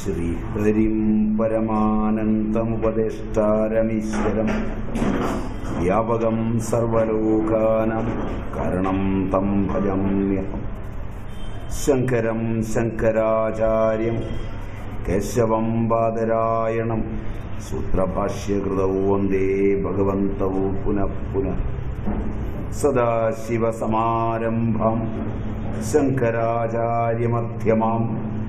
ശ്രീഹരിം പരമാനന്തമുപദേഷ്ടാരമീശ്വരം വ്യാപകം സർവലോകാനം കാരണം തം ഭജമ്യഹം ശങ്കരം ശങ്കരാചാര്യം കേശവം ബാദരായണം സൂത്രഭാഷ്യകൃതൗ വന്ദേ ഭഗവന്തൗ പുനഃ പുനഃ സദാശിവസമാരംഭം ശങ്കരാചാര്യമധ്യമാം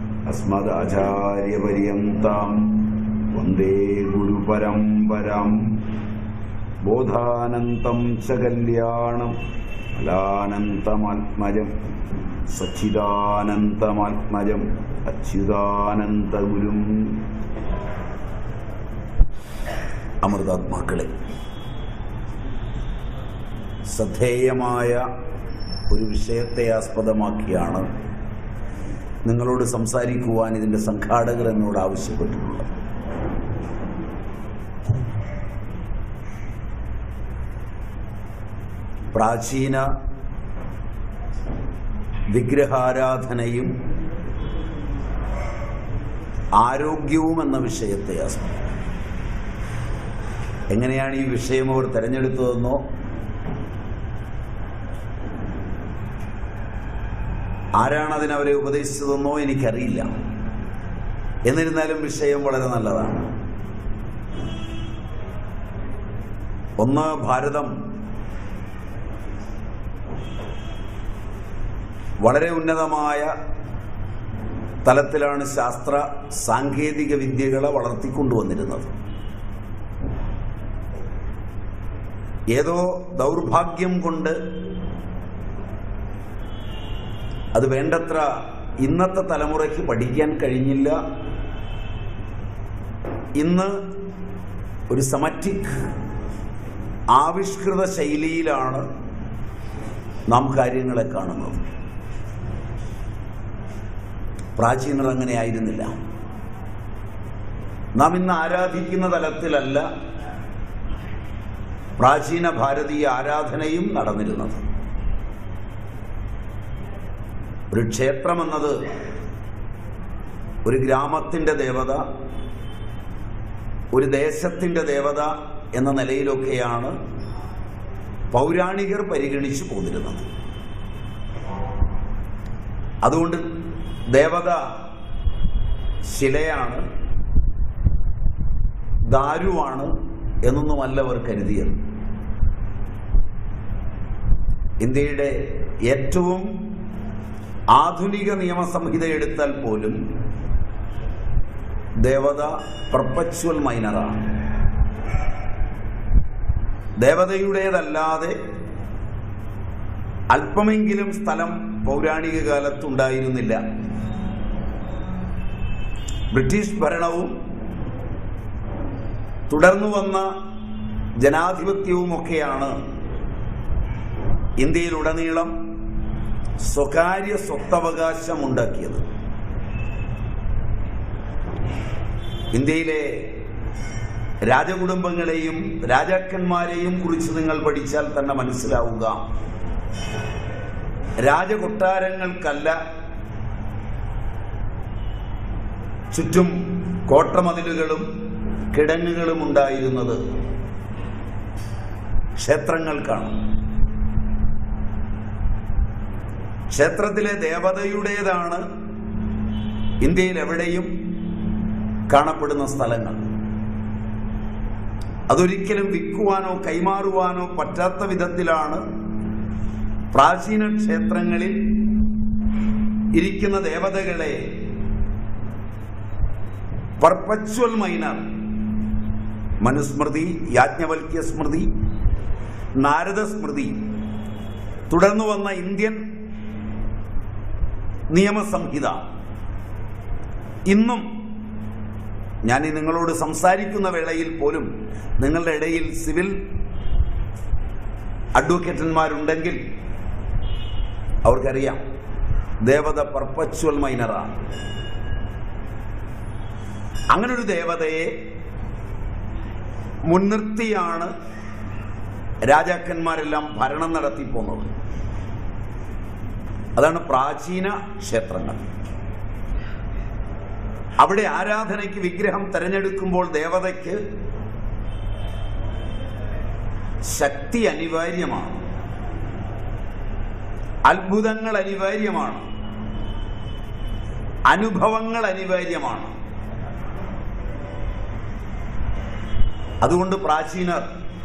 അസ്മദാചാര്യപര്യന്താം വന്ദേ ഗുരുപരമ്പരാം ബോധാനന്തം ച കല്യാണം ഫലാനന്തമാത്മജം സച്ചിദാനന്തമാത്മജം അച്യുതാനന്ദഗുരും അമൃതാത്മാക്കളെ ശ്രദ്ധേയമായ ഒരു വിഷയത്തെ ആസ്പദമാക്കിയാണ് നിങ്ങളോട് സംസാരിക്കുവാൻ ഇതിൻ്റെ സംഘാടകർ എന്നോട് ആവശ്യപ്പെട്ടിട്ടുള്ളത് പ്രാചീന വിഗ്രഹാരാധനയും ആരോഗ്യവും എന്ന വിഷയത്തെ ആസ്പദം എങ്ങനെയാണ് ഈ വിഷയം അവർ തെരഞ്ഞെടുത്തതെന്നോ ആരാണ് അതിനവരെ ഉപദേശിച്ചതെന്നോ എനിക്കറിയില്ല എന്നിരുന്നാലും വിഷയം വളരെ നല്ലതാണ് ഒന്ന് ഭാരതം വളരെ ഉന്നതമായ തലത്തിലാണ് ശാസ്ത്ര സാങ്കേതിക വിദ്യകളെ വളർത്തിക്കൊണ്ടുവന്നിരുന്നത് ഏതോ ദൗർഭാഗ്യം കൊണ്ട് അത് വേണ്ടത്ര ഇന്നത്തെ തലമുറയ്ക്ക് പഠിക്കാൻ കഴിഞ്ഞില്ല ഇന്ന് ഒരു സമറ്റിക് ആവിഷ്കൃത ശൈലിയിലാണ് നാം കാര്യങ്ങളെ കാണുന്നത് പ്രാചീനർ അങ്ങനെ ആയിരുന്നില്ല നാം ഇന്ന് ആരാധിക്കുന്ന തലത്തിലല്ല പ്രാചീന ഭാരതീയ ആരാധനയും നടന്നിരുന്നത് ഒരു ക്ഷേത്രമെന്നത് ഒരു ഗ്രാമത്തിൻ്റെ ദേവത ഒരു ദേശത്തിൻ്റെ ദേവത എന്ന നിലയിലൊക്കെയാണ് പൗരാണികർ പരിഗണിച്ചു പോന്നിരുന്നത് അതുകൊണ്ട് ദേവത ശിലയാണ് ദാരുവാണ് എന്നൊന്നുമല്ല അവർ കരുതിയത് ഇന്ത്യയുടെ ഏറ്റവും ആധുനിക നിയമസംഹിത എടുത്താൽ പോലും ദേവത പെർപ്പച്വൽ മൈനറാണ് ദേവതയുടേതല്ലാതെ അല്പമെങ്കിലും സ്ഥലം പൗരാണിക കാലത്തുണ്ടായിരുന്നില്ല ബ്രിട്ടീഷ് ഭരണവും തുടർന്നു വന്ന ജനാധിപത്യവുമൊക്കെയാണ് ഇന്ത്യയിലുടനീളം സ്വകാര്യ സ്വത്തവകാശം ഉണ്ടാക്കിയത് ഇന്ത്യയിലെ രാജകുടുംബങ്ങളെയും രാജാക്കന്മാരെയും കുറിച്ച് നിങ്ങൾ പഠിച്ചാൽ തന്നെ മനസ്സിലാവുക രാജകൊട്ടാരങ്ങൾക്കല്ല ചുറ്റും കോട്ടമതിലുകളും കിടങ്ങുകളും ഉണ്ടായിരുന്നത് ക്ഷേത്രങ്ങൾക്കാണ് ക്ഷേത്രത്തിലെ ദേവതയുടേതാണ് ഇന്ത്യയിൽ എവിടെയും കാണപ്പെടുന്ന സ്ഥലങ്ങൾ അതൊരിക്കലും വിൽക്കുവാനോ കൈമാറുവാനോ പറ്റാത്ത വിധത്തിലാണ് പ്രാചീന ക്ഷേത്രങ്ങളിൽ ഇരിക്കുന്ന ദേവതകളെ പർപ്പച്വൽ മൈനർ മനുസ്മൃതി യാജ്ഞവൽക്യ സ്മൃതി നാരദ സ്മൃതി തുടർന്നു വന്ന ഇന്ത്യൻ നിയമസംഹിത ഇന്നും ഞാൻ ഈ നിങ്ങളോട് സംസാരിക്കുന്ന വേളയിൽ പോലും നിങ്ങളുടെ ഇടയിൽ സിവിൽ അഡ്വക്കേറ്റന്മാരുണ്ടെങ്കിൽ അവർക്കറിയാം ദേവത പർപ്പച്വൽ മൈനറാണ് അങ്ങനൊരു ദേവതയെ മുൻനിർത്തിയാണ് രാജാക്കന്മാരെല്ലാം ഭരണം നടത്തിപ്പോന്നത് അതാണ് പ്രാചീന ക്ഷേത്രങ്ങൾ അവിടെ ആരാധനയ്ക്ക് വിഗ്രഹം തെരഞ്ഞെടുക്കുമ്പോൾ ദേവതയ്ക്ക് ശക്തി അനിവാര്യമാണ് അത്ഭുതങ്ങൾ അനിവാര്യമാണ് അനുഭവങ്ങൾ അനിവാര്യമാണ് അതുകൊണ്ട് പ്രാചീനർ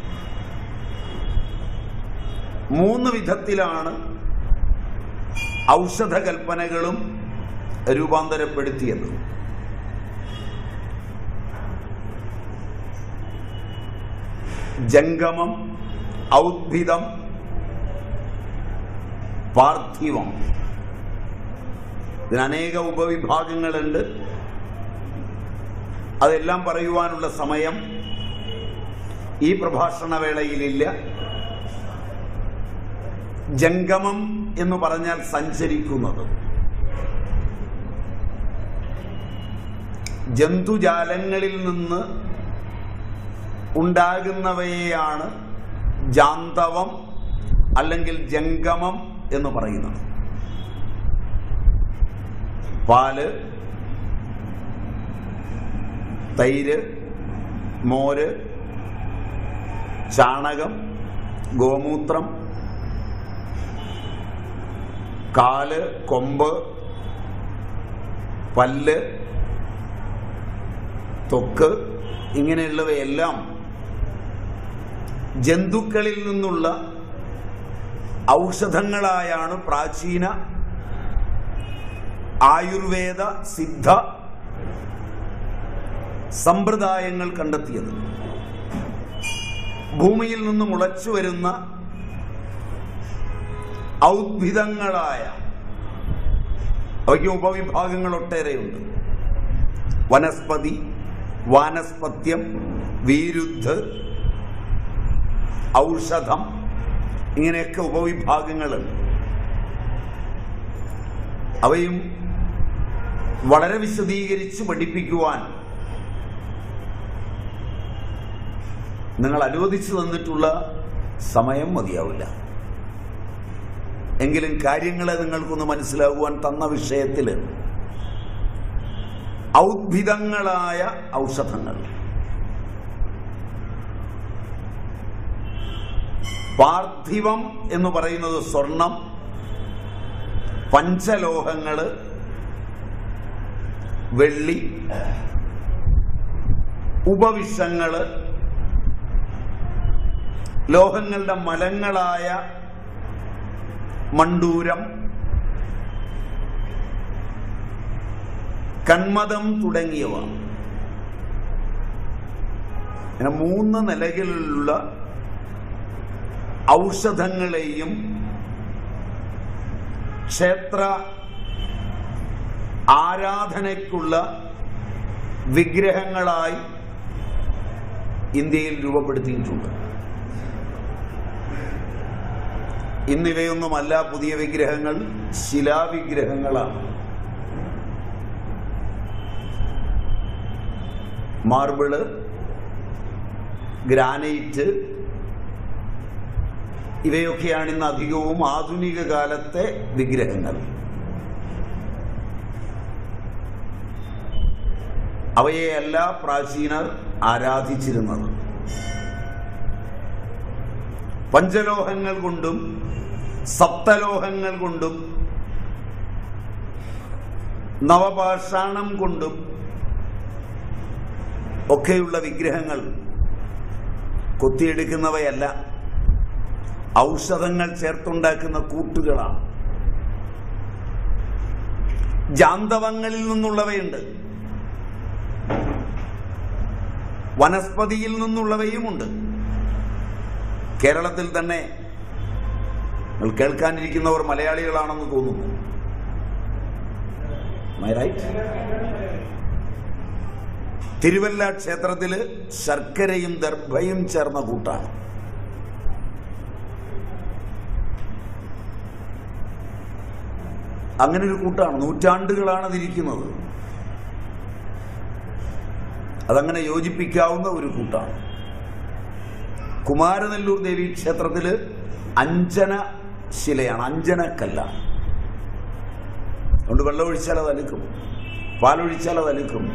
മൂന്ന് വിധത്തിലാണ് ഔഷധ കൽപ്പനകളും രൂപാന്തരപ്പെടുത്തിയത് ജംഗമം ഔദ്ഭിദം പാർത്ഥിവം ഇതിന് അനേക ഉപവിഭാഗങ്ങളുണ്ട് അതെല്ലാം പറയുവാനുള്ള സമയം ഈ പ്രഭാഷണ വേളയിലില്ല ജംഗമം എന്ന് പറഞ്ഞാൽ സഞ്ചരിക്കുന്നത് ജന്തുജാലങ്ങളിൽ നിന്ന് ഉണ്ടാകുന്നവയെയാണ് ജാന്തവം അല്ലെങ്കിൽ ജംഗമം എന്ന് പറയുന്നത് പാല് തൈര് മോര് ചാണകം ഗോമൂത്രം കാല് കൊമ്പ് പല്ല് തൊക്ക് ഇങ്ങനെയുള്ളവയെല്ലാം ജന്തുക്കളിൽ നിന്നുള്ള ഔഷധങ്ങളായാണ് പ്രാചീന ആയുർവേദ സിദ്ധ സമ്പ്രദായങ്ങൾ കണ്ടെത്തിയത് ഭൂമിയിൽ നിന്ന് മുളച്ചു വരുന്ന ഔദ്ഭിദങ്ങളായ അവയ്ക്ക് ഉപവിഭാഗങ്ങൾ ഒട്ടേറെയുണ്ട് വനസ്പതി വാനസ്പത്യം വീരുദ്ധ് ഔഷധം ഇങ്ങനെയൊക്കെ ഉപവിഭാഗങ്ങളുണ്ട് അവയും വളരെ വിശദീകരിച്ച് പഠിപ്പിക്കുവാൻ നിങ്ങൾ അനുവദിച്ചു തന്നിട്ടുള്ള സമയം മതിയാവില്ല എങ്കിലും കാര്യങ്ങളെ നിങ്ങൾക്കൊന്ന് മനസ്സിലാകുവാൻ തന്ന വിഷയത്തിൽ ഔദ്ഭിദങ്ങളായ ഔഷധങ്ങൾ പാർത്ഥിവം എന്ന് പറയുന്നത് സ്വർണം പഞ്ചലോഹങ്ങള് വെള്ളി ഉപവിഷങ്ങള് ലോഹങ്ങളുടെ മലങ്ങളായ മണ്ടൂരം കന്മദം തുടങ്ങിയവ ഇങ്ങനെ മൂന്ന് നിലകളിലുള്ള ഔഷധങ്ങളെയും ക്ഷേത്ര ആരാധനയ്ക്കുള്ള വിഗ്രഹങ്ങളായി ഇന്ത്യയിൽ രൂപപ്പെടുത്തിയിട്ടുണ്ട് ഇന്നിവയൊന്നുമല്ല പുതിയ വിഗ്രഹങ്ങൾ ശിലാവിഗ്രഹങ്ങളാണ് മാർബിള് ഗ്രാനൈറ്റ് ഇവയൊക്കെയാണ് ഇന്ന് അധികവും ആധുനിക കാലത്തെ വിഗ്രഹങ്ങൾ അവയെയല്ല പ്രാചീനർ ആരാധിച്ചിരുന്നത് പഞ്ചലോഹങ്ങൾ കൊണ്ടും സപ്തലോഹങ്ങൾ കൊണ്ടും നവപാഷാണം കൊണ്ടും ഒക്കെയുള്ള വിഗ്രഹങ്ങൾ കൊത്തിയെടുക്കുന്നവയല്ല ഔഷധങ്ങൾ ചേർത്തുണ്ടാക്കുന്ന കൂട്ടുകളാണ് ജാന്തവങ്ങളിൽ നിന്നുള്ളവയുണ്ട് വനസ്പതിയിൽ നിന്നുള്ളവയുമുണ്ട് കേരളത്തിൽ തന്നെ നിങ്ങൾ കേൾക്കാനിരിക്കുന്നവർ മലയാളികളാണെന്ന് തോന്നുന്നു Am I right? തിരുവല്ല ക്ഷേത്രത്തില് ശർക്കരയും ദർഭയും ചേർന്ന കൂട്ടാണ് അങ്ങനെ ഒരു കൂട്ടാണ് നൂറ്റാണ്ടുകളാണ് അതിരിക്കുന്നത് അതങ്ങനെ യോജിപ്പിക്കാവുന്ന ഒരു കൂട്ടാണ് കുമാരനെല്ലൂർ ദേവി ക്ഷേത്രത്തില് അഞ്ജന ശിലയാണ് അഞ്ജനക്കല്ലാണ് അതുകൊണ്ട് വെള്ളമൊഴിച്ചാൽ അത് അലുക്കും പാലൊഴിച്ചാൽ അത് അലുക്കും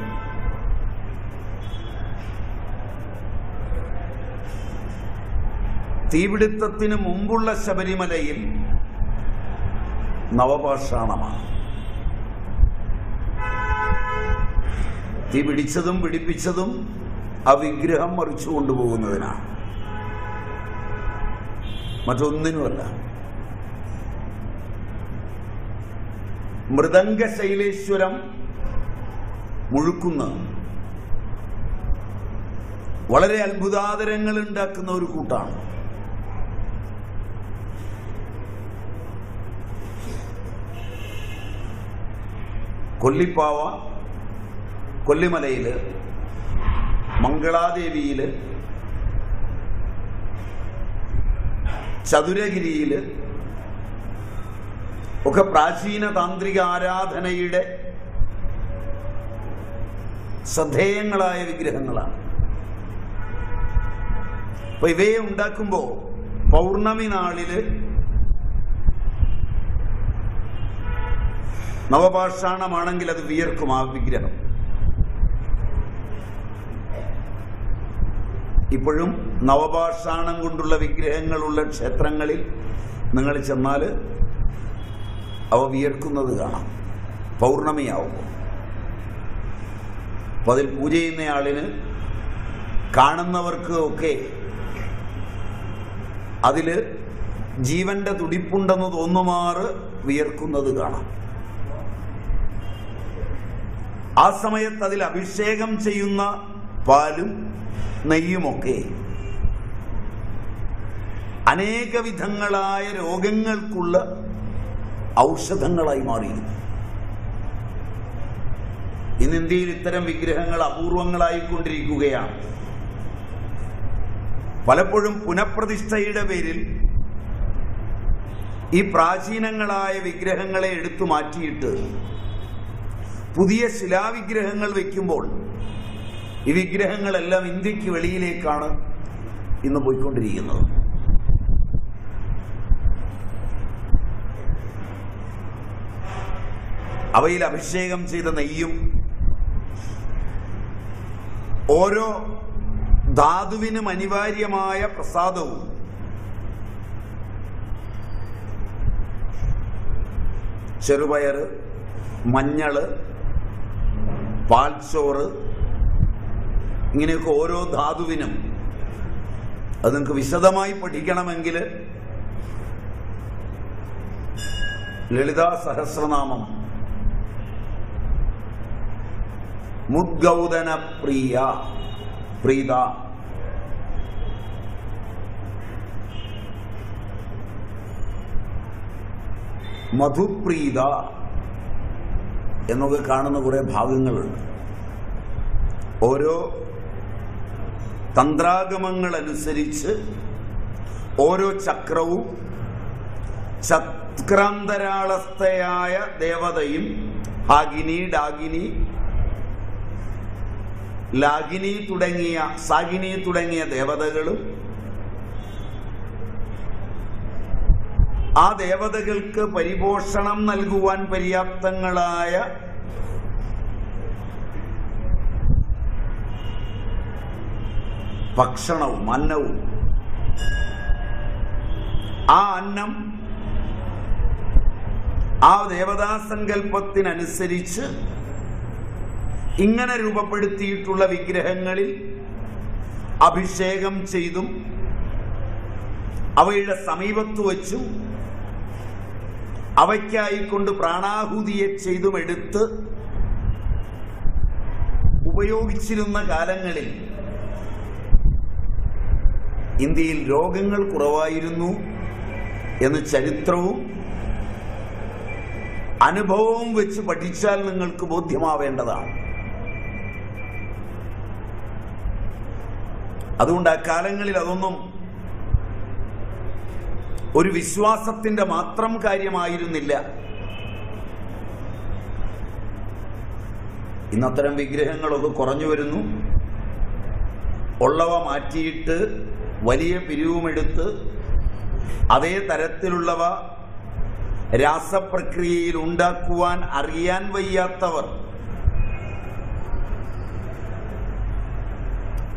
തീപിടുത്തത്തിന് മുമ്പുള്ള ശബരിമലയിൽ നവപാഷാണമാണ് തീ പിടിച്ചതും പിടിപ്പിച്ചതും ആ വിഗ്രഹം മറിച്ചു കൊണ്ടുപോകുന്നതിനാണ് മറ്റൊന്നിനുമല്ല മൃദംഗ ശൈലേശ്വരം മുഴുക്കുന്ന വളരെ അത്ഭുതാതരങ്ങൾ ഉണ്ടാക്കുന്ന ഒരു കൂട്ടാണ് കൊല്ലിപ്പാവ കൊല്ലിമലയില് മംഗളാദേവിയില് ചതുരഗിരിയില് ഒക്കെ പ്രാചീന താന്ത്രിക ആരാധനയുടെ ശ്രദ്ധേയങ്ങളായ വിഗ്രഹങ്ങളാണ് അപ്പൊ ഇവയെ ഉണ്ടാക്കുമ്പോൾ പൗർണമി നാളില് നവപാഷാണമാണെങ്കിൽ അത് വിയർക്കും ആ വിഗ്രഹം ഇപ്പോഴും നവപാഷാണം കൊണ്ടുള്ള വിഗ്രഹങ്ങളുള്ള ക്ഷേത്രങ്ങളിൽ നിങ്ങൾ ചെന്നാൽ അവ വിയർക്കുന്നത് കാണാം പൗർണമിയാവുമ്പോൾ അപ്പോൾ അതിൽ പൂജ ചെയ്യുന്നയാളിന് കാണുന്നവർക്ക് ഒക്കെ അതിൽ ജീവന്റെ തുടിപ്പുണ്ടെന്ന് തോന്നുമാറ് വിയർക്കുന്നത് കാണാം ആ സമയത്ത് അതിൽ അഭിഷേകം ചെയ്യുന്ന പാലും നെയ്യുമൊക്കെ അനേക വിധങ്ങളായ രോഗങ്ങൾക്കുള്ള ഔഷധങ്ങളായി മാറിയിരുന്നു ഇന്ന് ഇന്ത്യയിൽ ഇത്തരം വിഗ്രഹങ്ങൾ അപൂർവങ്ങളായിക്കൊണ്ടിരിക്കുകയാണ് പലപ്പോഴും പുനഃപ്രതിഷ്ഠയുടെ പേരിൽ ഈ പ്രാചീനങ്ങളായ വിഗ്രഹങ്ങളെ എടുത്തു മാറ്റിയിട്ട് പുതിയ ശിലാവിഗ്രഹങ്ങൾ വയ്ക്കുമ്പോൾ ഈ വിഗ്രഹങ്ങളെല്ലാം ഇന്ത്യക്ക് വെളിയിലേക്കാണ് ഇന്ന് പോയിക്കൊണ്ടിരിക്കുന്നത് അവയിൽ അഭിഷേകം ചെയ്ത നെയ്യും ഓരോ ധാതുവിനും അനിവാര്യമായ പ്രസാദവും ചെറുപയറ് മഞ്ഞള് പാൽച്ചോറ് ഇങ്ങനെയൊക്കെ ഓരോ ധാതുവിനും അത് നിങ്ങൾക്ക് വിശദമായി പഠിക്കണമെങ്കിൽ ലളിതാ സഹസ്രനാമം മുദ്ഗൗതന പ്രിയ പ്രീത മധുപ്രീത എന്നൊക്കെ കാണുന്ന കുറെ ഭാഗങ്ങളുണ്ട് ഓരോ തന്ത്രാഗമങ്ങൾ അനുസരിച്ച് ഓരോ ചക്രവും ചക്രാന്തരാളസ്ഥയായ ദേവതയും ഹാഗിനി ഡാഗിനി ലാഗിനി തുടങ്ങിയ സാഗിനി തുടങ്ങിയ ദേവതകളും ആ ദേവതകൾക്ക് പരിപോഷണം നൽകുവാൻ പര്യാപ്തങ്ങളായ ഭക്ഷണവും അന്നവും ആ അന്നം ആ ദേവതാസങ്കല്പത്തിനനുസരിച്ച് ഇങ്ങനെ രൂപപ്പെടുത്തിയിട്ടുള്ള വിഗ്രഹങ്ങളിൽ അഭിഷേകം ചെയ്തും അവയുടെ സമീപത്ത് വച്ചും അവയ്ക്കായിക്കൊണ്ട് പ്രാണാഹുതിയെ ചെയ്തും എടുത്ത് ഉപയോഗിച്ചിരുന്ന കാലങ്ങളിൽ ഇന്ത്യയിൽ രോഗങ്ങൾ കുറവായിരുന്നു എന്ന് ചരിത്രവും അനുഭവവും വെച്ച് പഠിച്ചാൽ നിങ്ങൾക്ക് ബോധ്യമാവേണ്ടതാണ് അതുകൊണ്ട് ആ കാലങ്ങളിൽ അതൊന്നും ഒരു വിശ്വാസത്തിന്റെ മാത്രം കാര്യമായിരുന്നില്ല ഇന്നത്തരം വിഗ്രഹങ്ങളൊക്കെ കുറഞ്ഞു വരുന്നു ഉള്ളവ മാറ്റിയിട്ട് വലിയ പിരിവുമെടുത്ത് അതേ തരത്തിലുള്ളവ രാസപ്രക്രിയയിൽ ഉണ്ടാക്കുവാൻ അറിയാൻ വയ്യാത്തവർ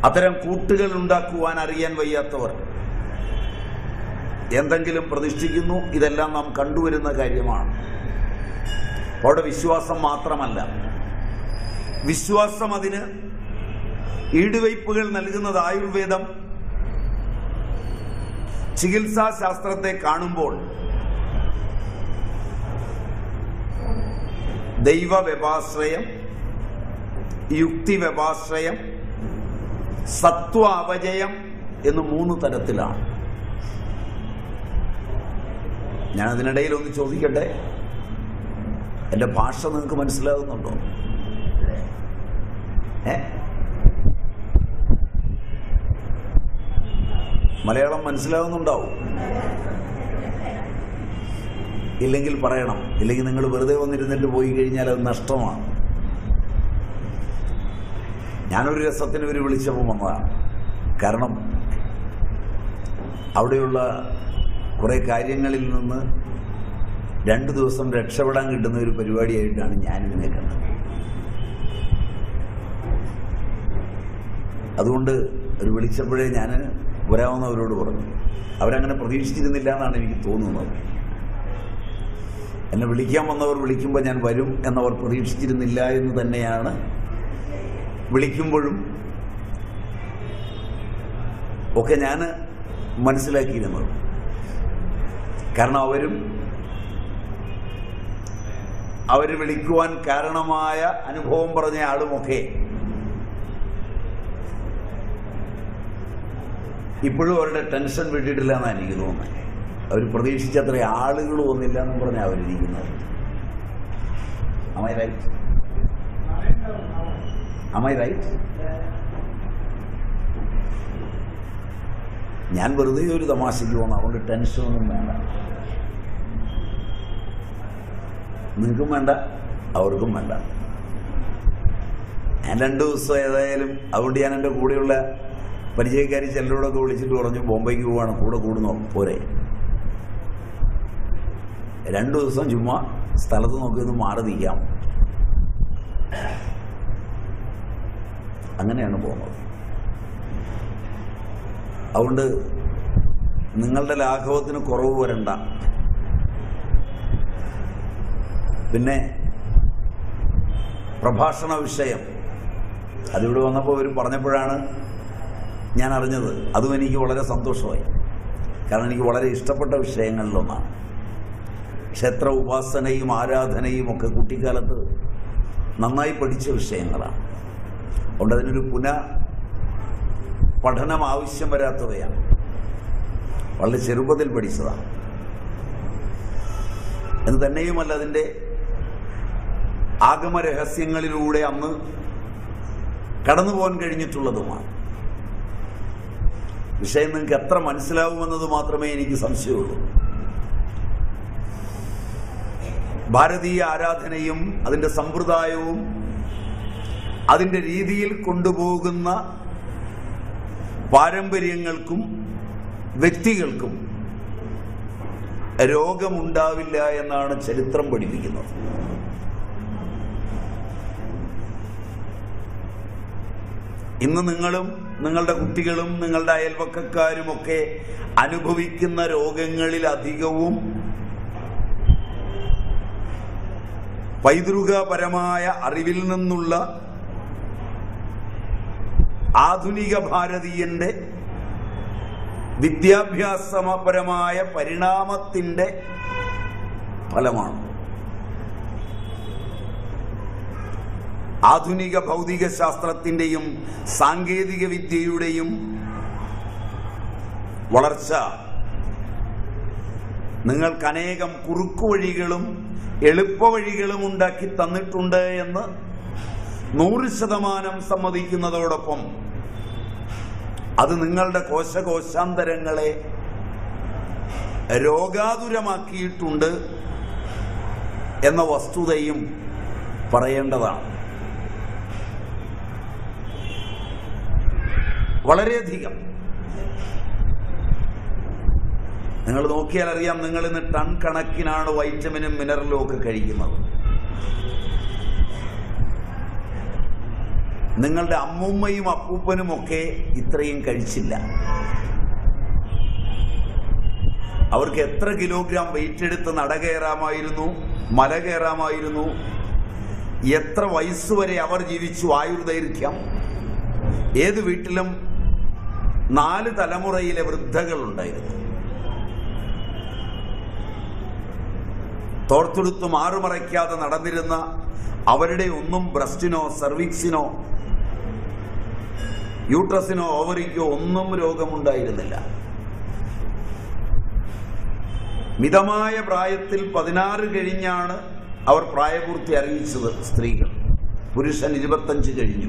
അത്തരം കൂട്ടുകൾ ഉണ്ടാക്കുവാൻ അറിയാൻ വയ്യാത്തവർ എന്തെങ്കിലും പ്രതിഷ്ഠിക്കുന്നു ഇതെല്ലാം നാം കണ്ടുവരുന്ന കാര്യമാണ് അവിടെ വിശ്വാസം മാത്രമല്ല വിശ്വാസം അതിന് ഈടുവയ്പ്പുകൾ നൽകുന്നത് ആയുർവേദം ചികിത്സാ ശാസ്ത്രത്തെ കാണുമ്പോൾ ദൈവ വ്യപാശ്രയം യുക്തി വ്യപാശ്രയം സത്വ അപജയം എന്ന് മൂന്ന് തരത്തിലാണ് ഞാൻ അതിനിടയിൽ ഒന്ന് ചോദിക്കട്ടെ എന്റെ ഭാഷ നിങ്ങൾക്ക് മനസ്സിലാകുന്നുണ്ടോ ഏ മലയാളം മനസ്സിലാകുന്നുണ്ടാവും ഇല്ലെങ്കിൽ പറയണം ഇല്ലെങ്കിൽ നിങ്ങൾ വെറുതെ വന്നിരുന്നിട്ട് പോയി കഴിഞ്ഞാൽ അത് നഷ്ടമാണ് ഞാനൊരു രസത്തിന് ഒരു വിളിച്ചപ്പോൾ വന്നതാണ് കാരണം അവിടെയുള്ള കുറെ കാര്യങ്ങളിൽ നിന്ന് രണ്ടു ദിവസം രക്ഷപ്പെടാൻ കിട്ടുന്ന ഒരു പരിപാടിയായിട്ടാണ് ഞാനിതിനെ കണ്ടത് അതുകൊണ്ട് ഒരു വിളിച്ചപ്പോഴേ ഞാൻ വരാവുന്നവരോട് പറഞ്ഞു അവരങ്ങനെ പ്രതീക്ഷിച്ചിരുന്നില്ല എന്നാണ് എനിക്ക് തോന്നുന്നത് എന്നെ വിളിക്കാൻ വന്നവർ വിളിക്കുമ്പോൾ ഞാൻ വരും എന്നവർ പ്രതീക്ഷിച്ചിരുന്നില്ല എന്ന് തന്നെയാണ് വിളിക്കുമ്പോഴും ഒക്കെ ഞാൻ മനസ്സിലാക്കിയിരുന്നത് കാരണം അവരും അവർ വിളിക്കുവാൻ കാരണമായ അനുഭവം പറഞ്ഞ ആളുമൊക്കെ ഇപ്പോഴും അവരുടെ ടെൻഷൻ വിട്ടിട്ടില്ല എന്നാണ് എനിക്ക് തോന്നുന്നത് അവർ പ്രതീക്ഷിച്ചത്ര ആളുകൾ വന്നില്ല എന്ന് പറഞ്ഞാൽ അവരിരിക്കുന്നത് അമൈ റൈറ്റ് അമൈ റൈറ്റ് ഞാൻ വെറുതെ ഒരു തമാശയ്ക്ക് പോകണം അതുകൊണ്ട് ടെൻഷനൊന്നും വേണ്ട നിങ്ങൾക്കും വേണ്ട അവർക്കും വേണ്ട ഞാൻ രണ്ടു ദിവസം ഏതായാലും അതുകൊണ്ട് ഞാൻ എൻ്റെ കൂടെയുള്ള പരിചയക്കാരി ചിലരോടൊക്കെ വിളിച്ചിട്ട് പറഞ്ഞു ബോംബെക്ക് പോവാണ് കൂടെ കൂടുന്നു പോരെ രണ്ടു ദിവസം ചുമ്മാ സ്ഥലത്ത് നോക്കി ഒന്ന് മാറി നിൽക്കാം അങ്ങനെയാണ് പോകുന്നത് അതുകൊണ്ട് നിങ്ങളുടെ ലാഘവത്തിന് കുറവ് വരണ്ട പിന്നെ പ്രഭാഷണ വിഷയം അതിവിടെ വന്നപ്പോൾ ഇവർ പറഞ്ഞപ്പോഴാണ് ഞാൻ അറിഞ്ഞത് അതും എനിക്ക് വളരെ സന്തോഷമായി കാരണം എനിക്ക് വളരെ ഇഷ്ടപ്പെട്ട വിഷയങ്ങളിലൊന്നാണ് ക്ഷേത്ര ഉപാസനയും ആരാധനയും ഒക്കെ കുട്ടിക്കാലത്ത് നന്നായി പഠിച്ച വിഷയങ്ങളാണ് അതുകൊണ്ട് അതിനൊരു പുന പഠനം ആവശ്യം വരാത്തവയാണ് വളരെ ചെറുപ്പത്തിൽ പഠിച്ചതാണ് എന്ന് തന്നെയുമല്ല അതിൻ്റെ ആഗമ രഹസ്യങ്ങളിലൂടെ അന്ന് കടന്നു പോകാൻ കഴിഞ്ഞിട്ടുള്ളതുമാണ് വിഷയം നിങ്ങൾക്ക് എത്ര മനസ്സിലാവുമെന്നത് മാത്രമേ എനിക്ക് സംശയമുള്ളൂ ഭാരതീയ ആരാധനയും അതിൻ്റെ സമ്പ്രദായവും അതിൻ്റെ രീതിയിൽ കൊണ്ടുപോകുന്ന പാരമ്പര്യങ്ങൾക്കും വ്യക്തികൾക്കും രോഗമുണ്ടാവില്ല എന്നാണ് ചരിത്രം പഠിപ്പിക്കുന്നത് ഇന്ന് നിങ്ങളും നിങ്ങളുടെ കുട്ടികളും നിങ്ങളുടെ അയൽവക്കക്കാരുമൊക്കെ അനുഭവിക്കുന്ന രോഗങ്ങളിൽ അധികവും പൈതൃകപരമായ അറിവിൽ നിന്നുള്ള ആധുനിക ഭാരതീയന്റെ വിദ്യാഭ്യാസപരമായ പരിണാമത്തിന്റെ ഫലമാണ് ആധുനിക ഭൗതിക ശാസ്ത്രത്തിന്റെയും സാങ്കേതിക വിദ്യയുടെയും വളർച്ച നിങ്ങൾക്ക് അനേകം കുറുക്കുവഴികളും എളുപ്പവഴികളും ഉണ്ടാക്കി തന്നിട്ടുണ്ട് എന്ന് നൂറ് ശതമാനം സമ്മതിക്കുന്നതോടൊപ്പം അത് നിങ്ങളുടെ കോശകോശാന്തരങ്ങളെ രോഗാതുരമാക്കിയിട്ടുണ്ട് എന്ന വസ്തുതയും പറയേണ്ടതാണ് വളരെയധികം നിങ്ങൾ നോക്കിയാൽ അറിയാം നിങ്ങൾ ഇന്ന് ടൺ കണക്കിനാണ് വൈറ്റമിനും മിനറലും ഒക്കെ കഴിക്കുന്നത് നിങ്ങളുടെ അമ്മൂമ്മയും അപ്പൂപ്പനും ഒക്കെ ഇത്രയും കഴിച്ചില്ല അവർക്ക് എത്ര കിലോഗ്രാം വെയിറ്റ് എടുത്ത് നട കയറാമായിരുന്നു മല കയറാമായിരുന്നു എത്ര വയസ്സുവരെ അവർ ജീവിച്ചു ആയുർദൈർഘ്യം ഏത് വീട്ടിലും നാല് തലമുറയിലെ വൃദ്ധകൾ ഉണ്ടായിരുന്നു തോർത്തെടുത്ത് മാറുമറയ്ക്കാതെ നടന്നിരുന്ന അവരുടെ ഒന്നും ബ്രസ്റ്റിനോ സർവിക്സിനോ യൂട്രസിനോ ഓവറിക്കോ ഒന്നും രോഗമുണ്ടായിരുന്നില്ല മിതമായ പ്രായത്തിൽ പതിനാറ് കഴിഞ്ഞാണ് അവർ പ്രായപൂർത്തി അറിയിച്ചത് സ്ത്രീകൾ പുരുഷൻ ഇരുപത്തഞ്ച് കഴിഞ്ഞു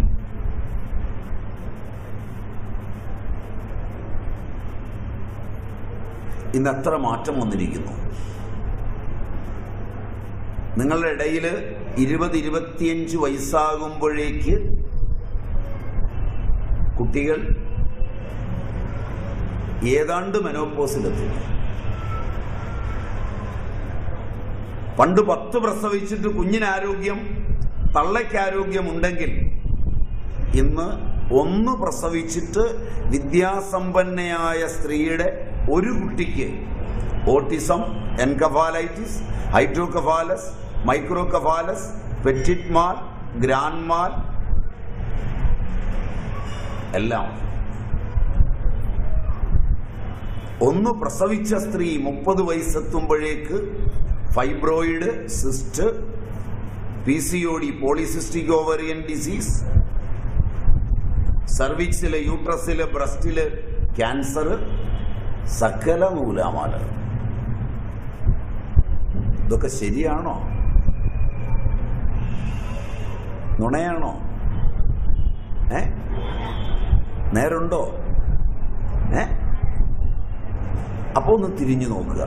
ഇന്ന് എത്ര മാറ്റം വന്നിരിക്കുന്നു നിങ്ങളുടെ ഇടയിൽ ഇരുപത് ഇരുപത്തിയഞ്ച് വയസ്സാകുമ്പോഴേക്ക് കുട്ടികൾ ഏതാണ്ട് മെനോപ്പോസിലെത്തി പണ്ട് പത്ത് പ്രസവിച്ചിട്ട് കുഞ്ഞിന് ആരോഗ്യം തള്ളയ്ക്ക് ആരോഗ്യമുണ്ടെങ്കിൽ ഇന്ന് ഒന്ന് പ്രസവിച്ചിട്ട് വിദ്യാസമ്പന്നയായ സ്ത്രീയുടെ ഒരു കുട്ടിക്ക് ഓട്ടിസം എൻകഫാലൈറ്റിസ് ഹൈഡ്രോകഫാലസ് മൈക്രോകഫാലസ് പെറ്റിറ്റ്മാൽ ഗ്രാൻമാൽ എല്ലാം ഒന്ന് പ്രസവിച്ച സ്ത്രീ മുപ്പത് വയസ്സെത്തുമ്പോഴേക്ക് fibroid cyst P C O D polycystic ovarian disease സർവിക്സില് യൂട്രസില് ബ്രസ്റ്റില് ക്യാൻസർ സകല നൂലാമാല ഇതൊക്കെ ശരിയാണോ നുണയാണോ ഏ നേരുണ്ടോ ഏ അപ്പൊ ഒന്ന് തിരിഞ്ഞു നോക്കുക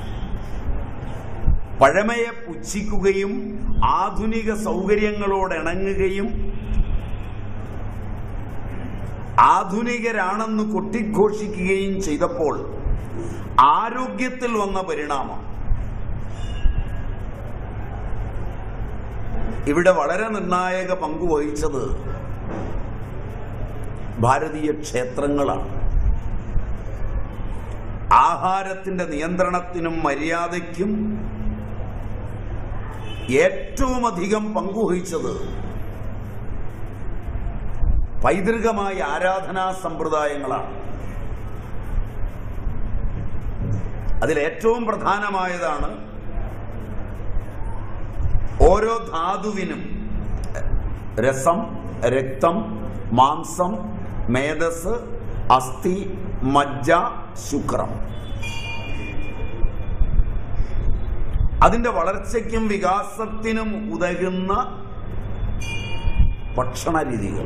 പഴമയെ പുച്ഛിക്കുകയും ആധുനിക സൗകര്യങ്ങളോട് ഇണങ്ങുകയും ആധുനികരാണെന്ന് കൊട്ടിഘോഷിക്കുകയും ചെയ്തപ്പോൾ ആരോഗ്യത്തിൽ വന്ന പരിണാമം ഇവിടെ വളരെ നിർണായക പങ്ക് വഹിച്ചത് ഭാരതീയ ക്ഷേത്രങ്ങളാണ് ആഹാരത്തിന്റെ നിയന്ത്രണത്തിനും മര്യാദയ്ക്കും ഏറ്റവും അധികം പങ്കുവഹിച്ചത് പൈതൃകമായ ആരാധനാ സമ്പ്രദായങ്ങളാണ് അതിൽ ഏറ്റവും പ്രധാനമായതാണ് ഓരോ ധാതുവിനും രസം രക്തം മാംസം മേധസ് അസ്ഥി മജ്ജ ശുക്രം അതിന്റെ വളർച്ചയ്ക്കും വികാസത്തിനും ഉതകുന്ന ഭക്ഷണ രീതികൾ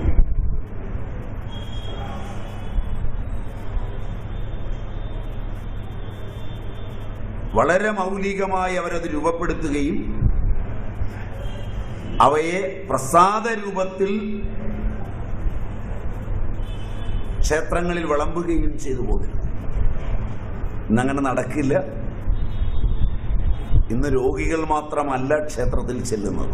വളരെ മൗലികമായി അവരത് രൂപപ്പെടുത്തുകയും അവയെ പ്രസാദ രൂപത്തിൽ ക്ഷേത്രങ്ങളിൽ വിളമ്പുകയും ചെയ്തു പോകുന്നു ഇന്നങ്ങനെ നടക്കില്ല ഇന്ന് രോഗികൾ മാത്രമല്ല ക്ഷേത്രത്തിൽ ചെല്ലുന്നത്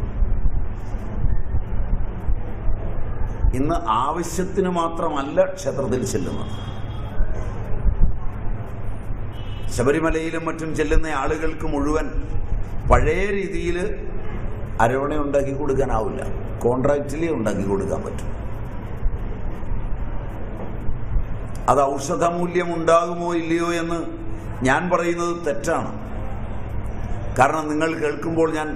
ഇന്ന് ആവശ്യത്തിന് മാത്രമല്ല ക്ഷേത്രത്തിൽ ചെല്ലുന്നത് ശബരിമലയിലും മറ്റും ചെല്ലുന്ന ആളുകൾക്ക് മുഴുവൻ പഴയ രീതിയിൽ അരവണ ഉണ്ടാക്കി കൊടുക്കാനാവില്ല കോൺട്രാക്റ്റിലേ ഉണ്ടാക്കി കൊടുക്കാൻ പറ്റും അത് ഔഷധമൂല്യം ഉണ്ടാകുമോ ഇല്ലയോ എന്ന് ഞാൻ പറയുന്നത് തെറ്റാണ് കാരണം നിങ്ങൾ കേൾക്കുമ്പോൾ ഞാൻ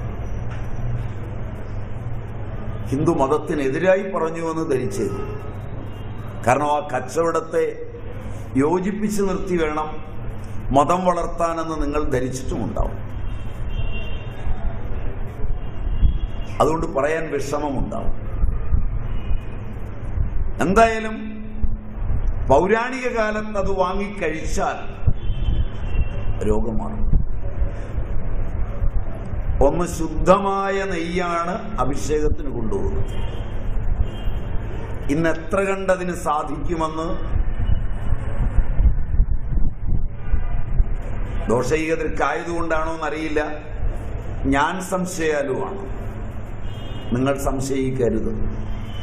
ഹിന്ദു മതത്തിനെതിരായി പറഞ്ഞു എന്ന് ധരിച്ചേക്കും കാരണം ആ കച്ചവടത്തെ യോജിപ്പിച്ച് നിർത്തി വേണം മതം വളർത്താനെന്ന് നിങ്ങൾ ധരിച്ചിട്ടുമുണ്ടാവും അതുകൊണ്ട് പറയാൻ വിഷമമുണ്ടാവും എന്തായാലും പൗരാണിക കാലത്ത് അത് വാങ്ങിക്കഴിച്ചാൽ രോഗം മാറും ഒന്ന് ശുദ്ധമായ നെയ്യാണ് അഭിഷേകത്തിന് കൊണ്ടുപോകുന്നത് ഇന്ന് എത്ര കണ്ടതിന് സാധിക്കുമെന്ന് ദോഷൈകതർക്കായതുകൊണ്ടാണോ എന്നറിയില്ല ഞാൻ സംശയാലുവാണ് നിങ്ങൾ സംശയിക്കരുത്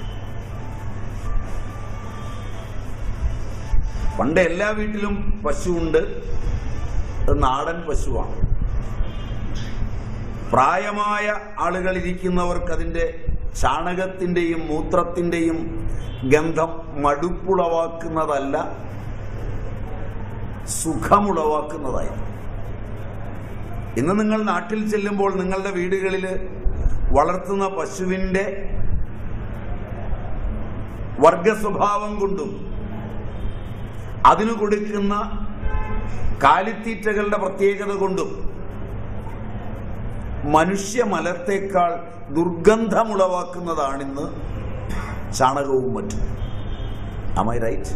പണ്ട് എല്ലാ വീട്ടിലും പശുവുണ്ട് അത് നാടൻ പശുവാണ് പ്രായമായ ആളുകൾ ഇരിക്കുന്നവർക്ക് അതിന്റെ ചാണകത്തിന്റെയും മൂത്രത്തിന്റെയും ഗന്ധം മടുപ്പുളവാക്കുന്നതല്ല സുഖമുളവാക്കുന്നതായി ഇന്ന് നിങ്ങൾ നാട്ടിൽ ചെല്ലുമ്പോൾ നിങ്ങളുടെ വീടുകളിൽ വളർത്തുന്ന പശുവിന്റെ വർഗ സ്വഭാവം കൊണ്ടും അതിനു കൊടുക്കുന്ന കാലിത്തീറ്റകളുടെ പ്രത്യേകത കൊണ്ടും മനുഷ്യ മലത്തേക്കാൾ ദുർഗന്ധമുളവാക്കുന്നതാണിന്ന് ചാണകവും മറ്റും അമൈ റൈറ്റ്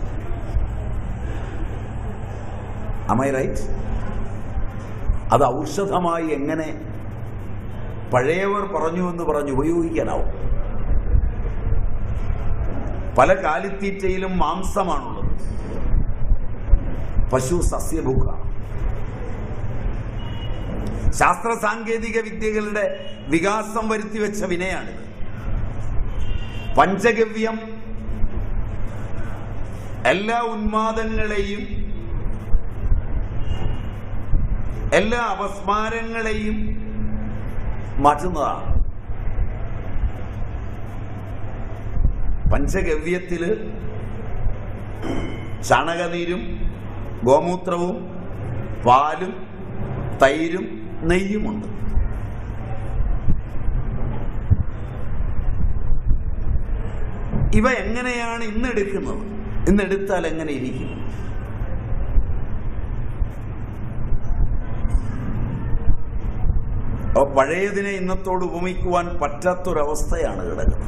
അമൈ റൈറ്റ് അത് ഔഷധമായി എങ്ങനെ പഴയവർ പറഞ്ഞു എന്ന് പറഞ്ഞ് ഉപയോഗിക്കാനാവും പല കാലിത്തീറ്റയിലും മാംസമാണുള്ളത് പശു സസ്യഭുക്കാണ് ശാസ്ത്ര സാങ്കേതിക വിദ്യകളുടെ വികാസം വരുത്തി വെച്ച വിനയാണിത് പഞ്ചഗവ്യം എല്ലാ ഉന്മാദങ്ങളെയും എല്ലാ അപസ്മാരങ്ങളെയും മാറ്റുന്നതാണ് പഞ്ചഗവ്യത്തില് ചാണകനീരും ഗോമൂത്രവും പാലും തൈരും നെയ്യുമുണ്ട് ഇവ എങ്ങനെയാണ് ഇന്ന് എടുക്കുന്നത് ഇന്ന് എടുത്താൽ എങ്ങനെ ഇരിക്കും അപ്പൊ പഴയതിനെ ഇന്നത്തോട് ഉപമിക്കുവാൻ പറ്റാത്തൊരവസ്ഥയാണ് കിടക്കുന്നത്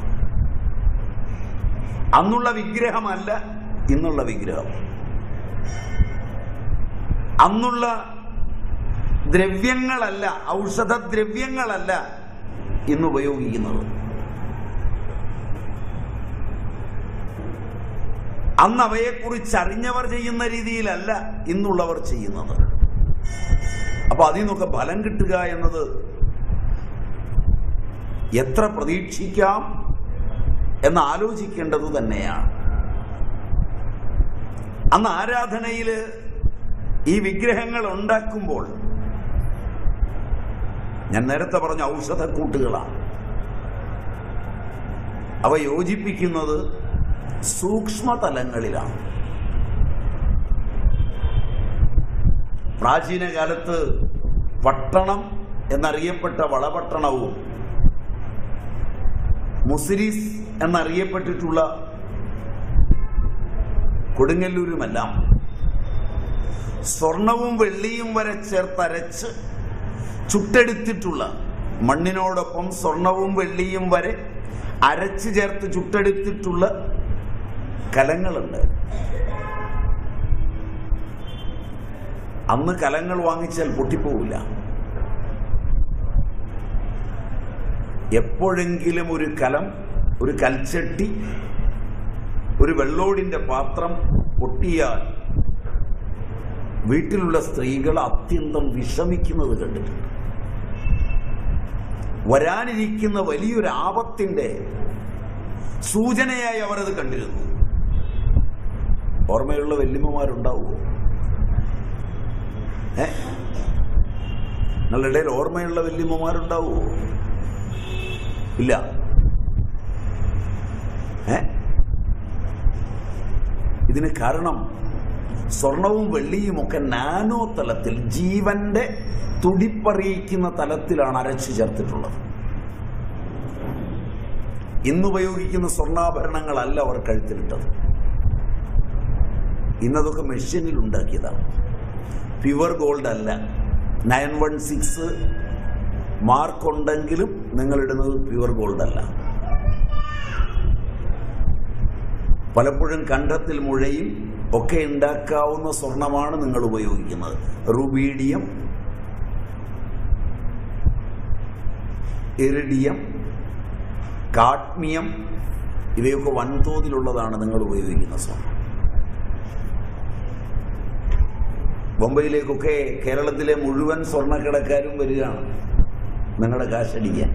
അന്നുള്ള വിഗ്രഹമല്ല ഇന്നുള്ള വിഗ്രഹം അന്നുള്ള ദ്രവ്യങ്ങളല്ല ഔഷധ ദ്രവ്യങ്ങളല്ല ഇന്ന് ഉപയോഗിക്കുന്നത് അന്ന് അവയെക്കുറിച്ച് അറിഞ്ഞവർ ചെയ്യുന്ന രീതിയിലല്ല ഇന്നുള്ളവർ ചെയ്യുന്നത് അപ്പൊ അതിൽ നിന്നൊക്കെ ഫലം കിട്ടുക എന്നത് എത്ര പ്രതീക്ഷിക്കാം എന്ന് ആലോചിക്കേണ്ടത് തന്നെയാണ് അന്ന് ആരാധനയില് ഈ വിഗ്രഹങ്ങൾ ഉണ്ടാക്കുമ്പോൾ ഞാൻ നേരത്തെ പറഞ്ഞ ഔഷധക്കൂട്ടുകളാണ് അവ യോജിപ്പിക്കുന്നത് സൂക്ഷ്മതലങ്ങളിലാണ് പ്രാചീന കാലത്ത് പട്ടണം എന്നറിയപ്പെട്ട വളപട്ടണവും മുസിരീസ് എന്നറിയപ്പെട്ടിട്ടുള്ള കൊടുങ്ങല്ലൂരുമെല്ലാം സ്വർണവും വെള്ളിയും വരെ ചേർത്തരച്ച് ചുട്ടെടുത്തിട്ടുള്ള മണ്ണിനോടൊപ്പം സ്വർണവും വെള്ളിയും വരെ അരച്ചു ചേർത്ത് ചുട്ടെടുത്തിട്ടുള്ള കലങ്ങളുണ്ട് അന്ന് കലങ്ങൾ വാങ്ങിച്ചാൽ പൊട്ടിപ്പോവില്ല എപ്പോഴെങ്കിലും ഒരു കലം ഒരു കൽച്ചട്ടി ഒരു വെള്ളോടിന്റെ പാത്രം പൊട്ടിയാൽ വീട്ടിലുള്ള സ്ത്രീകൾ അത്യന്തം വിഷമിക്കുന്നത് കണ്ടിട്ടുണ്ട് വരാനിരിക്കുന്ന വലിയൊരു ആപത്തിന്റെ സൂചനയായി അവർ അത് കണ്ടിരുന്നു ഓർമ്മയുള്ള വല്യമ്മമാരുണ്ടാവുമോ ഏ നിങ്ങളുടെ ഇടയിൽ ഓർമ്മയുള്ള വല്യമ്മമാരുണ്ടാവുമോ ഇല്ല ഏ ഇതിന് കാരണം സ്വർണവും വെള്ളിയും ഒക്കെ നാനോ തലത്തിൽ ജീവന്റെ തുടിപ്പറിയിക്കുന്ന തലത്തിലാണ് അരച്ചു ചേർത്തിട്ടുള്ളത് ഇന്നുപയോഗിക്കുന്ന സ്വർണ്ണാഭരണങ്ങളല്ല അവർ കഴുത്തിലിട്ടത് ഇന്നതൊക്കെ മെഷീനിൽ ഉണ്ടാക്കിയതാണ് പ്യുവർ ഗോൾഡ് അല്ല നയൻ വൺ സിക്സ് മാർക്ക് ഉണ്ടെങ്കിലും നിങ്ങളിടുന്നത് പ്യുവർ ഗോൾഡ് അല്ല പലപ്പോഴും കണ്ഠത്തിൽ മുഴയും ഒക്കെ ഉണ്ടാക്കാവുന്ന സ്വർണമാണ് നിങ്ങൾ ഉപയോഗിക്കുന്നത് റുബീഡിയം ഇറിഡിയം കാഡ്മിയം ഇവയൊക്കെ വൻതോതിലുള്ളതാണ് നിങ്ങൾ ഉപയോഗിക്കുന്ന സ്വർണം ബൊംബെയിലേക്കൊക്കെ കേരളത്തിലെ മുഴുവൻ സ്വർണ്ണക്കടക്കാരും വരികയാണ് നിങ്ങളുടെ കാശടിക്കാൻ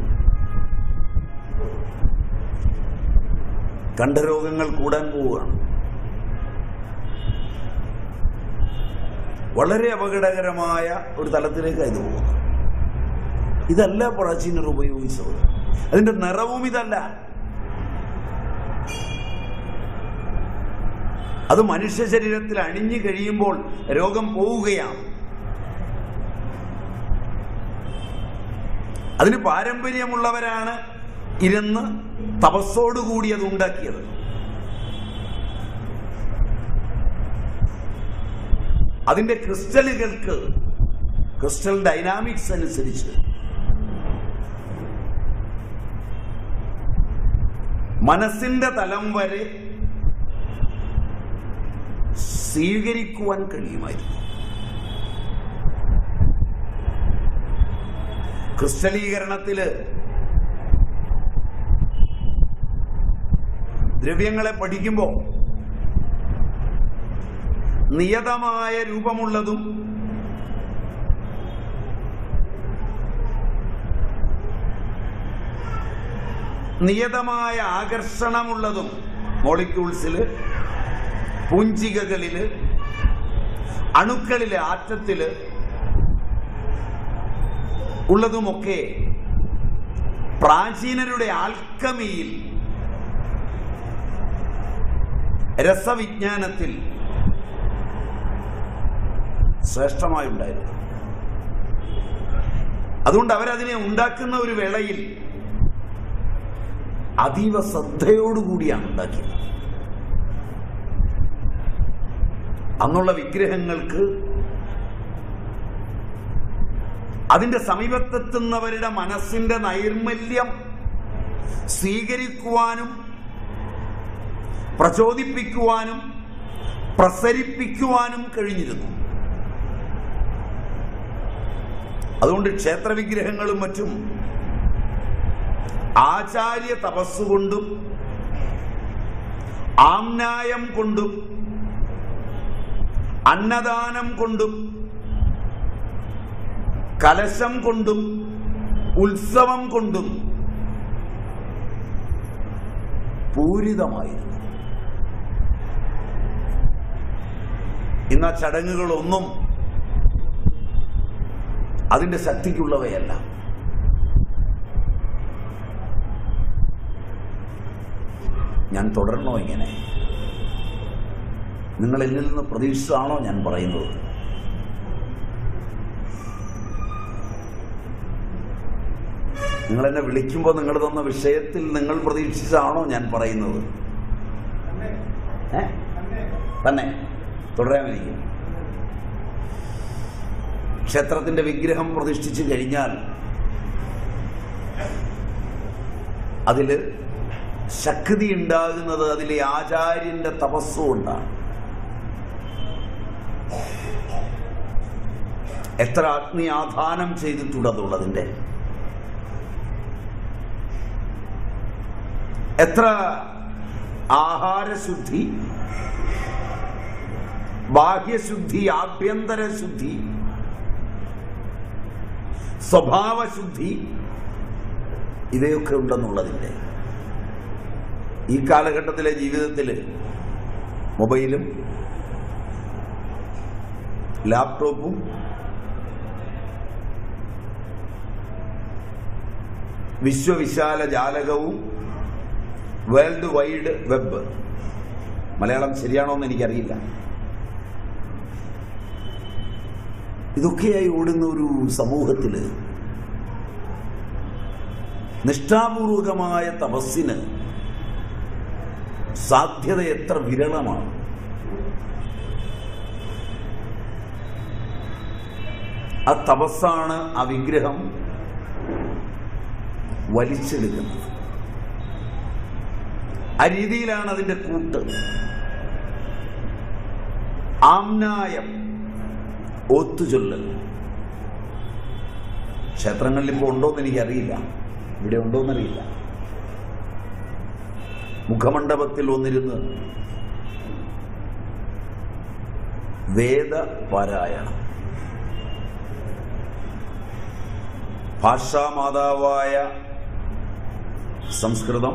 കണ്ഠരോഗങ്ങൾ കൂടാൻ പോവുകയാണ് വളരെ അപകടകരമായ ഒരു തലത്തിലേക്കാണ് ഇത് പോകുന്നത് ഇതല്ല പ്രാചീനർ ഉപയോഗിച്ചത് അതിന്റെ നിറവും ഇതല്ല അത് മനുഷ്യ ശരീരത്തിൽ അണിഞ്ഞു കഴിയുമ്പോൾ രോഗം പോവുകയാണ് അതിന് പാരമ്പര്യമുള്ളവരാണ് ഇരുന്ന് തപസ്സോടുകൂടി അത് ഉണ്ടാക്കിയത് അതിന്റെ ക്രിസ്റ്റലുകൾക്ക് ക്രിസ്റ്റൽ ഡൈനാമിക്സ് അനുസരിച്ച് മനസ്സിന്റെ തലം വരെ സ്വീകരിക്കുവാൻ കഴിയുമായിരുന്നു ക്രിസ്റ്റലീകരണത്തില് ദ്രവ്യങ്ങളെ പഠിക്കുമ്പോൾ നിയതമായ രൂപമുള്ളതും നിയതമായ ആകർഷണമുള്ളതും മോളിക്യൂൾസില് പൂഞ്ചികകളില് അണുക്കളില് ആറ്റത്തില് ഉള്ളതുമൊക്കെ പ്രാചീനരുടെ ആൽക്കമിയിൽ രസവിജ്ഞാനത്തിൽ ശ്രേഷ്ഠമായുണ്ടായിരുന്നു അതുകൊണ്ട് അവരതിനെ ഉണ്ടാക്കുന്ന ഒരു വേളയിൽ അതീവ ശ്രദ്ധയോടുകൂടിയാണ് ഉണ്ടാക്കിയത് അന്നുള്ള വിഗ്രഹങ്ങൾക്ക് അതിന്റെ സമീപത്തെത്തുന്നവരുടെ മനസ്സിന്റെ നൈർമല്യം സ്വീകരിക്കുവാനും പ്രചോദിപ്പിക്കുവാനും പ്രസരിപ്പിക്കുവാനും കഴിഞ്ഞിരുന്നു അതുകൊണ്ട് ക്ഷേത്രവിഗ്രഹങ്ങളും മറ്റും ആചാര്യ തപസ്സുകൊണ്ടും ആംനായം കൊണ്ടും അന്നദാനം കൊണ്ടും കലശം കൊണ്ടും ഉത്സവം കൊണ്ടും പൂരിതമായിരുന്നു ഇന്ന് ആ ചടങ്ങുകളൊന്നും അതിന്റെ ശക്തിക്കുള്ളവയല്ല ഞാൻ തുടരണോ ഇങ്ങനെ നിങ്ങൾ എന്നിൽ നിന്ന് പ്രതീക്ഷിച്ചാണോ ഞാൻ പറയുന്നത് നിങ്ങൾ എന്നെ വിളിക്കുമ്പോൾ നിങ്ങൾ തന്ന വിഷയത്തിൽ നിങ്ങൾ പ്രതീക്ഷിച്ചാണോ ഞാൻ പറയുന്നത് ഏ തന്നെ തുടരാൻ എനിക്ക് ക്ഷേത്രത്തിന്റെ വിഗ്രഹം പ്രതിഷ്ഠിച്ചു കഴിഞ്ഞാൽ അതില് ശക്തി ഉണ്ടാകുന്നത് അതിലെ ആചാര്യന്റെ തപസ്സുകൊണ്ടാണ് എത്ര അഗ്നി ആധാനം ചെയ്തിട്ടുള്ളതുള്ളതിന്റെ എത്ര ആഹാരശുദ്ധി ബാഹ്യശുദ്ധി ആഭ്യന്തര ശുദ്ധി സ്വഭാവശുദ്ധി ഇവയൊക്കെ ഉണ്ടെന്നുള്ളതിൻ്റെ ഈ കാലഘട്ടത്തിലെ ജീവിതത്തിൽ മൊബൈലും ലാപ്ടോപ്പും വിശ്വവിശാല ജാലകവും വേൾഡ് വൈഡ് വെബ് മലയാളം ശരിയാണോ എന്ന് എനിക്കറിയില്ല ഇതൊക്കെയായി ഓടുന്ന ഒരു സമൂഹത്തില് നിഷ്ഠാപൂർവകമായ തപസ്സിന് സാധ്യത എത്ര വിരളമാണ് ആ തപസ്സാണ് ആ വിഗ്രഹം വലിച്ചെടുക്കുന്നത് ആ രീതിയിലാണ് അതിന്റെ കൂട്ട് ആംനായം ഒത്തുചൊല്ലൽ ക്ഷേത്രങ്ങളിൽ ഇപ്പോൾ ഉണ്ടോന്ന് എനിക്കറിയില്ല ഇവിടെ ഉണ്ടോന്നറിയില്ല മുഖമണ്ഡപത്തിൽ ഒന്നിരുന്ന് വേദപാരായണം ഭാഷാമാതാവായ സംസ്കൃതം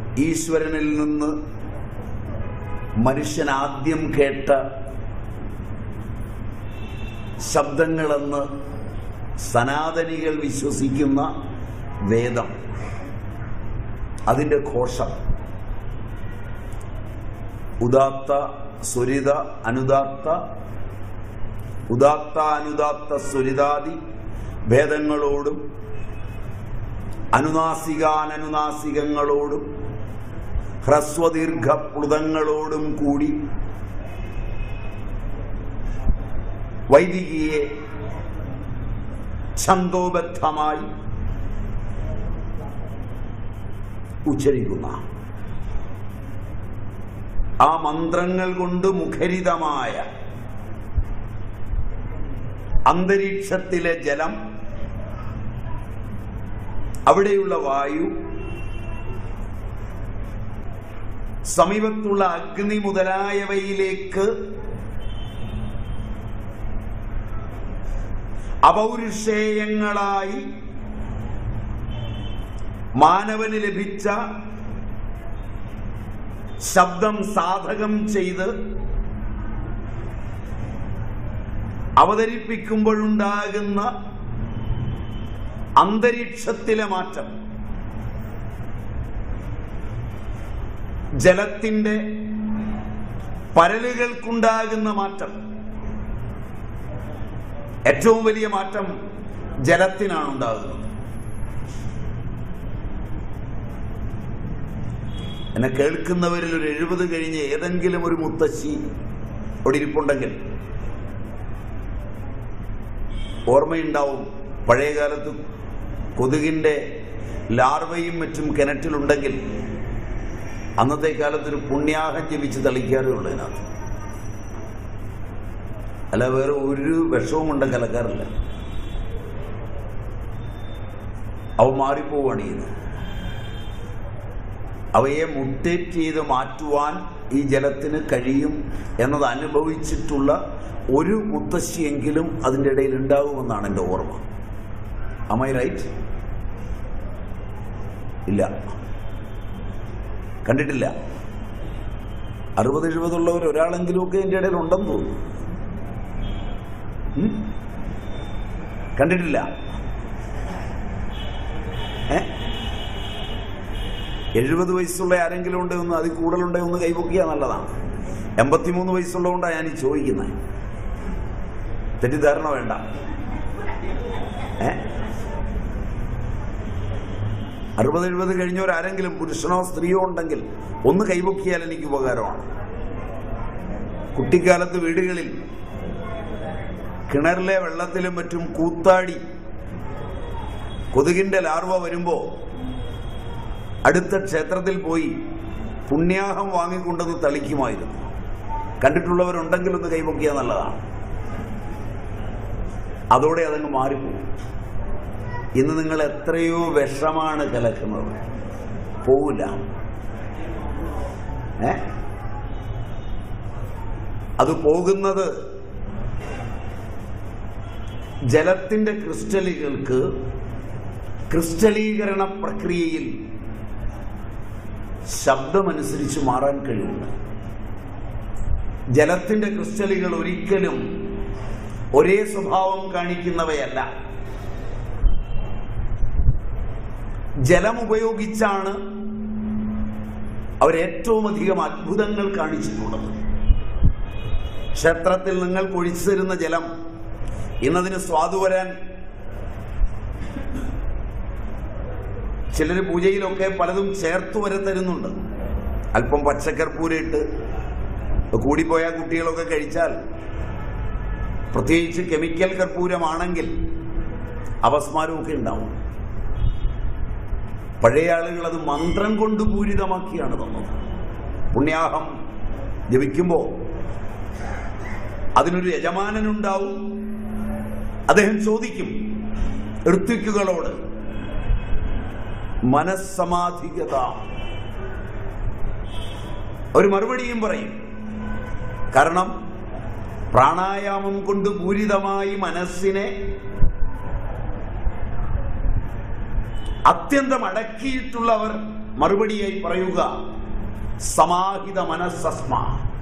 ഈശ്വരനിൽ നിന്ന് മനുഷ്യൻ ആദ്യം കേട്ട ശബ്ദങ്ങളെന്ന് സനാതനികൾ വിശ്വസിക്കുന്ന വേദം അതിൻ്റെ ഘോഷം ഉദാത്ത സുരിത അനുദാത്ത ഉദാത്ത അനുദാത്ത സുരിതാദി ഭേദങ്ങളോടും അനുനാസികാനനുനാസികങ്ങളോടും ഹ്രസ്വദീർഘ പ്ലുതങ്ങളോടും കൂടി വൈദികിയെ ഛന്തോബദ്ധമായി ഉച്ചരിക്കുന്ന ആ മന്ത്രങ്ങൾ കൊണ്ട് മുഖരിതമായ അന്തരീക്ഷത്തിലെ ജലം അവിടെയുള്ള വായു സമീപത്തുള്ള അഗ്നി മുതലായവയിലേക്ക് അപൗരുഷേയങ്ങളായി മാനവന് ലഭിച്ച ശബ്ദം സാധകം ചെയ്ത് അവതരിപ്പിക്കുമ്പോഴുണ്ടാകുന്ന അന്തരീക്ഷത്തിലെ മാറ്റം ജലത്തിന്റെ പരലുകൾക്കുണ്ടാകുന്ന മാറ്റം ഏറ്റവും വലിയ മാറ്റം ജലത്തിനാണ് ഉണ്ടാകുന്നത് എന്നെ കേൾക്കുന്നവരിൽ ഒരു എഴുപത് കഴിഞ്ഞ് ഏതെങ്കിലും ഒരു മുത്തശ്ശി അവിടെ ഇരിപ്പുണ്ടെങ്കിൽ ഓർമ്മയുണ്ടാവും പഴയ കാലത്ത് കൊതുകിന്റെ ലാർവയും മറ്റും കിണറ്റിലുണ്ടെങ്കിൽ അന്നത്തെ കാലത്ത് ഒരു പുണ്യാഹം ജപിച്ച് തളിക്കാറേ ഉള്ളൂ ഇതിനകത്ത് അല്ല വേറെ ഒരു വിഷവും കൊണ്ട് കലക്കാറില്ല അവ മാറിപ്പോവാണ് ചെയ്യുന്നത് അവയെ മുട്ടേറ്റ് ചെയ്ത് മാറ്റുവാൻ ഈ ജലത്തിന് കഴിയും എന്നത് അനുഭവിച്ചിട്ടുള്ള ഒരു മുത്തശ്ശിയെങ്കിലും അതിൻ്റെ ഇടയിൽ ഉണ്ടാകുമെന്നാണ് എൻ്റെ ഓർമ്മ അമൈ റൈറ്റ് ഇല്ല കണ്ടിട്ടില്ല അറുപത് എഴുപതുള്ളവർ ഒരാളെങ്കിലും ഒക്കെ എൻ്റെ ഇടയിൽ ഉണ്ടെന്ന് തോന്നുന്നു ഉം? കണ്ടിട്ടില്ല ഏ എഴുപത് വയസ്സുള്ള ആരെങ്കിലും ഉണ്ടോ ഒന്ന് അതിൽ കൂടുതലുണ്ടോ ഒന്ന് കൈപൊക്കിയാൽ നല്ലതാണ് എൺപത്തിമൂന്ന് വയസ്സുള്ളതുകൊണ്ടാണ് ഞാൻ ഈ ചോദിക്കുന്നത് തെറ്റിദ്ധാരണ വേണ്ട ഏ അറുപത് എഴുപത് കഴിഞ്ഞവരാരെങ്കിലും പുരുഷനോ സ്ത്രീയോ ഉണ്ടെങ്കിൽ ഒന്ന് കൈപൊക്കിയാൽ എനിക്ക് ഉപകാരമാണ് കുട്ടിക്കാലത്ത് വീടുകളിൽ കിണറിലെ വെള്ളത്തിലും മറ്റും കൂത്താടി കൊതുകിന്റെ ലാർവ വരുമ്പോ അടുത്ത ക്ഷേത്രത്തിൽ പോയി പുണ്യാഹം വാങ്ങിക്കൊണ്ടത് തളിക്കുമായിരുന്നു കണ്ടിട്ടുള്ളവരുണ്ടെങ്കിൽ ഒന്ന് കൈപൊക്കിയാൽ നല്ലതാണ് അതോടെ അതങ്ങ് മാറിപ്പോകും ഇന്ന് നിങ്ങൾ എത്രയോ വിഷമാണ് കലക്കുന്നത് പോവില്ല ഏ അത് പോകുന്നത് ജലത്തിന്റെ ക്രിസ്റ്റലുകൾക്ക് ക്രിസ്റ്റലീകരണ പ്രക്രിയയിൽ ശബ്ദമനുസരിച്ച് മാറാൻ കഴിയില്ല ജലത്തിന്റെ ക്രിസ്റ്റലുകൾ ഒരിക്കലും ഒരേ സ്വഭാവം കാണിക്കുന്നവയല്ല ജലം ഉപയോഗിച്ചാണ് അവരേറ്റവും അധികം അത്ഭുതങ്ങൾ കാണിച്ചിട്ടുള്ളത് ക്ഷേത്രത്തിൽ നിങ്ങൾക്ക് ഒഴിച്ചു തരുന്ന ജലം ഇന്നതിന് സ്വാദു വരാൻ ചിലർ പൂജയിലൊക്കെ പലതും ചേർത്ത് വരെ തരുന്നുണ്ട് അല്പം പച്ചക്കർപ്പൂരിട്ട് കൂടിപ്പോയ കുട്ടികളൊക്കെ കഴിച്ചാൽ പ്രത്യേകിച്ച് കെമിക്കൽ കർപ്പൂരമാണെങ്കിൽ അപസ്മാരമൊക്കെ ഉണ്ടാവും പഴയ ആളുകൾ അത് മന്ത്രം കൊണ്ട് പൂരിതമാക്കിയാണ് തന്നത് പുണ്യാഹം ജപിക്കുമ്പോൾ അതിനൊരു യജമാനനുണ്ടാവും അദ്ദേഹം ചോദിക്കും ഋത്വിക്കുകളോട് മനസ്സമാധികത ഒരു മറുപടിയും പറയും കാരണം പ്രാണായാമം കൊണ്ട് പൂരിതമായി മനസ്സിനെ അത്യന്തം അടക്കിയിട്ടുള്ളവർ മറുപടിയായി പറയുക സമാഹിത മനസ്സസ്മ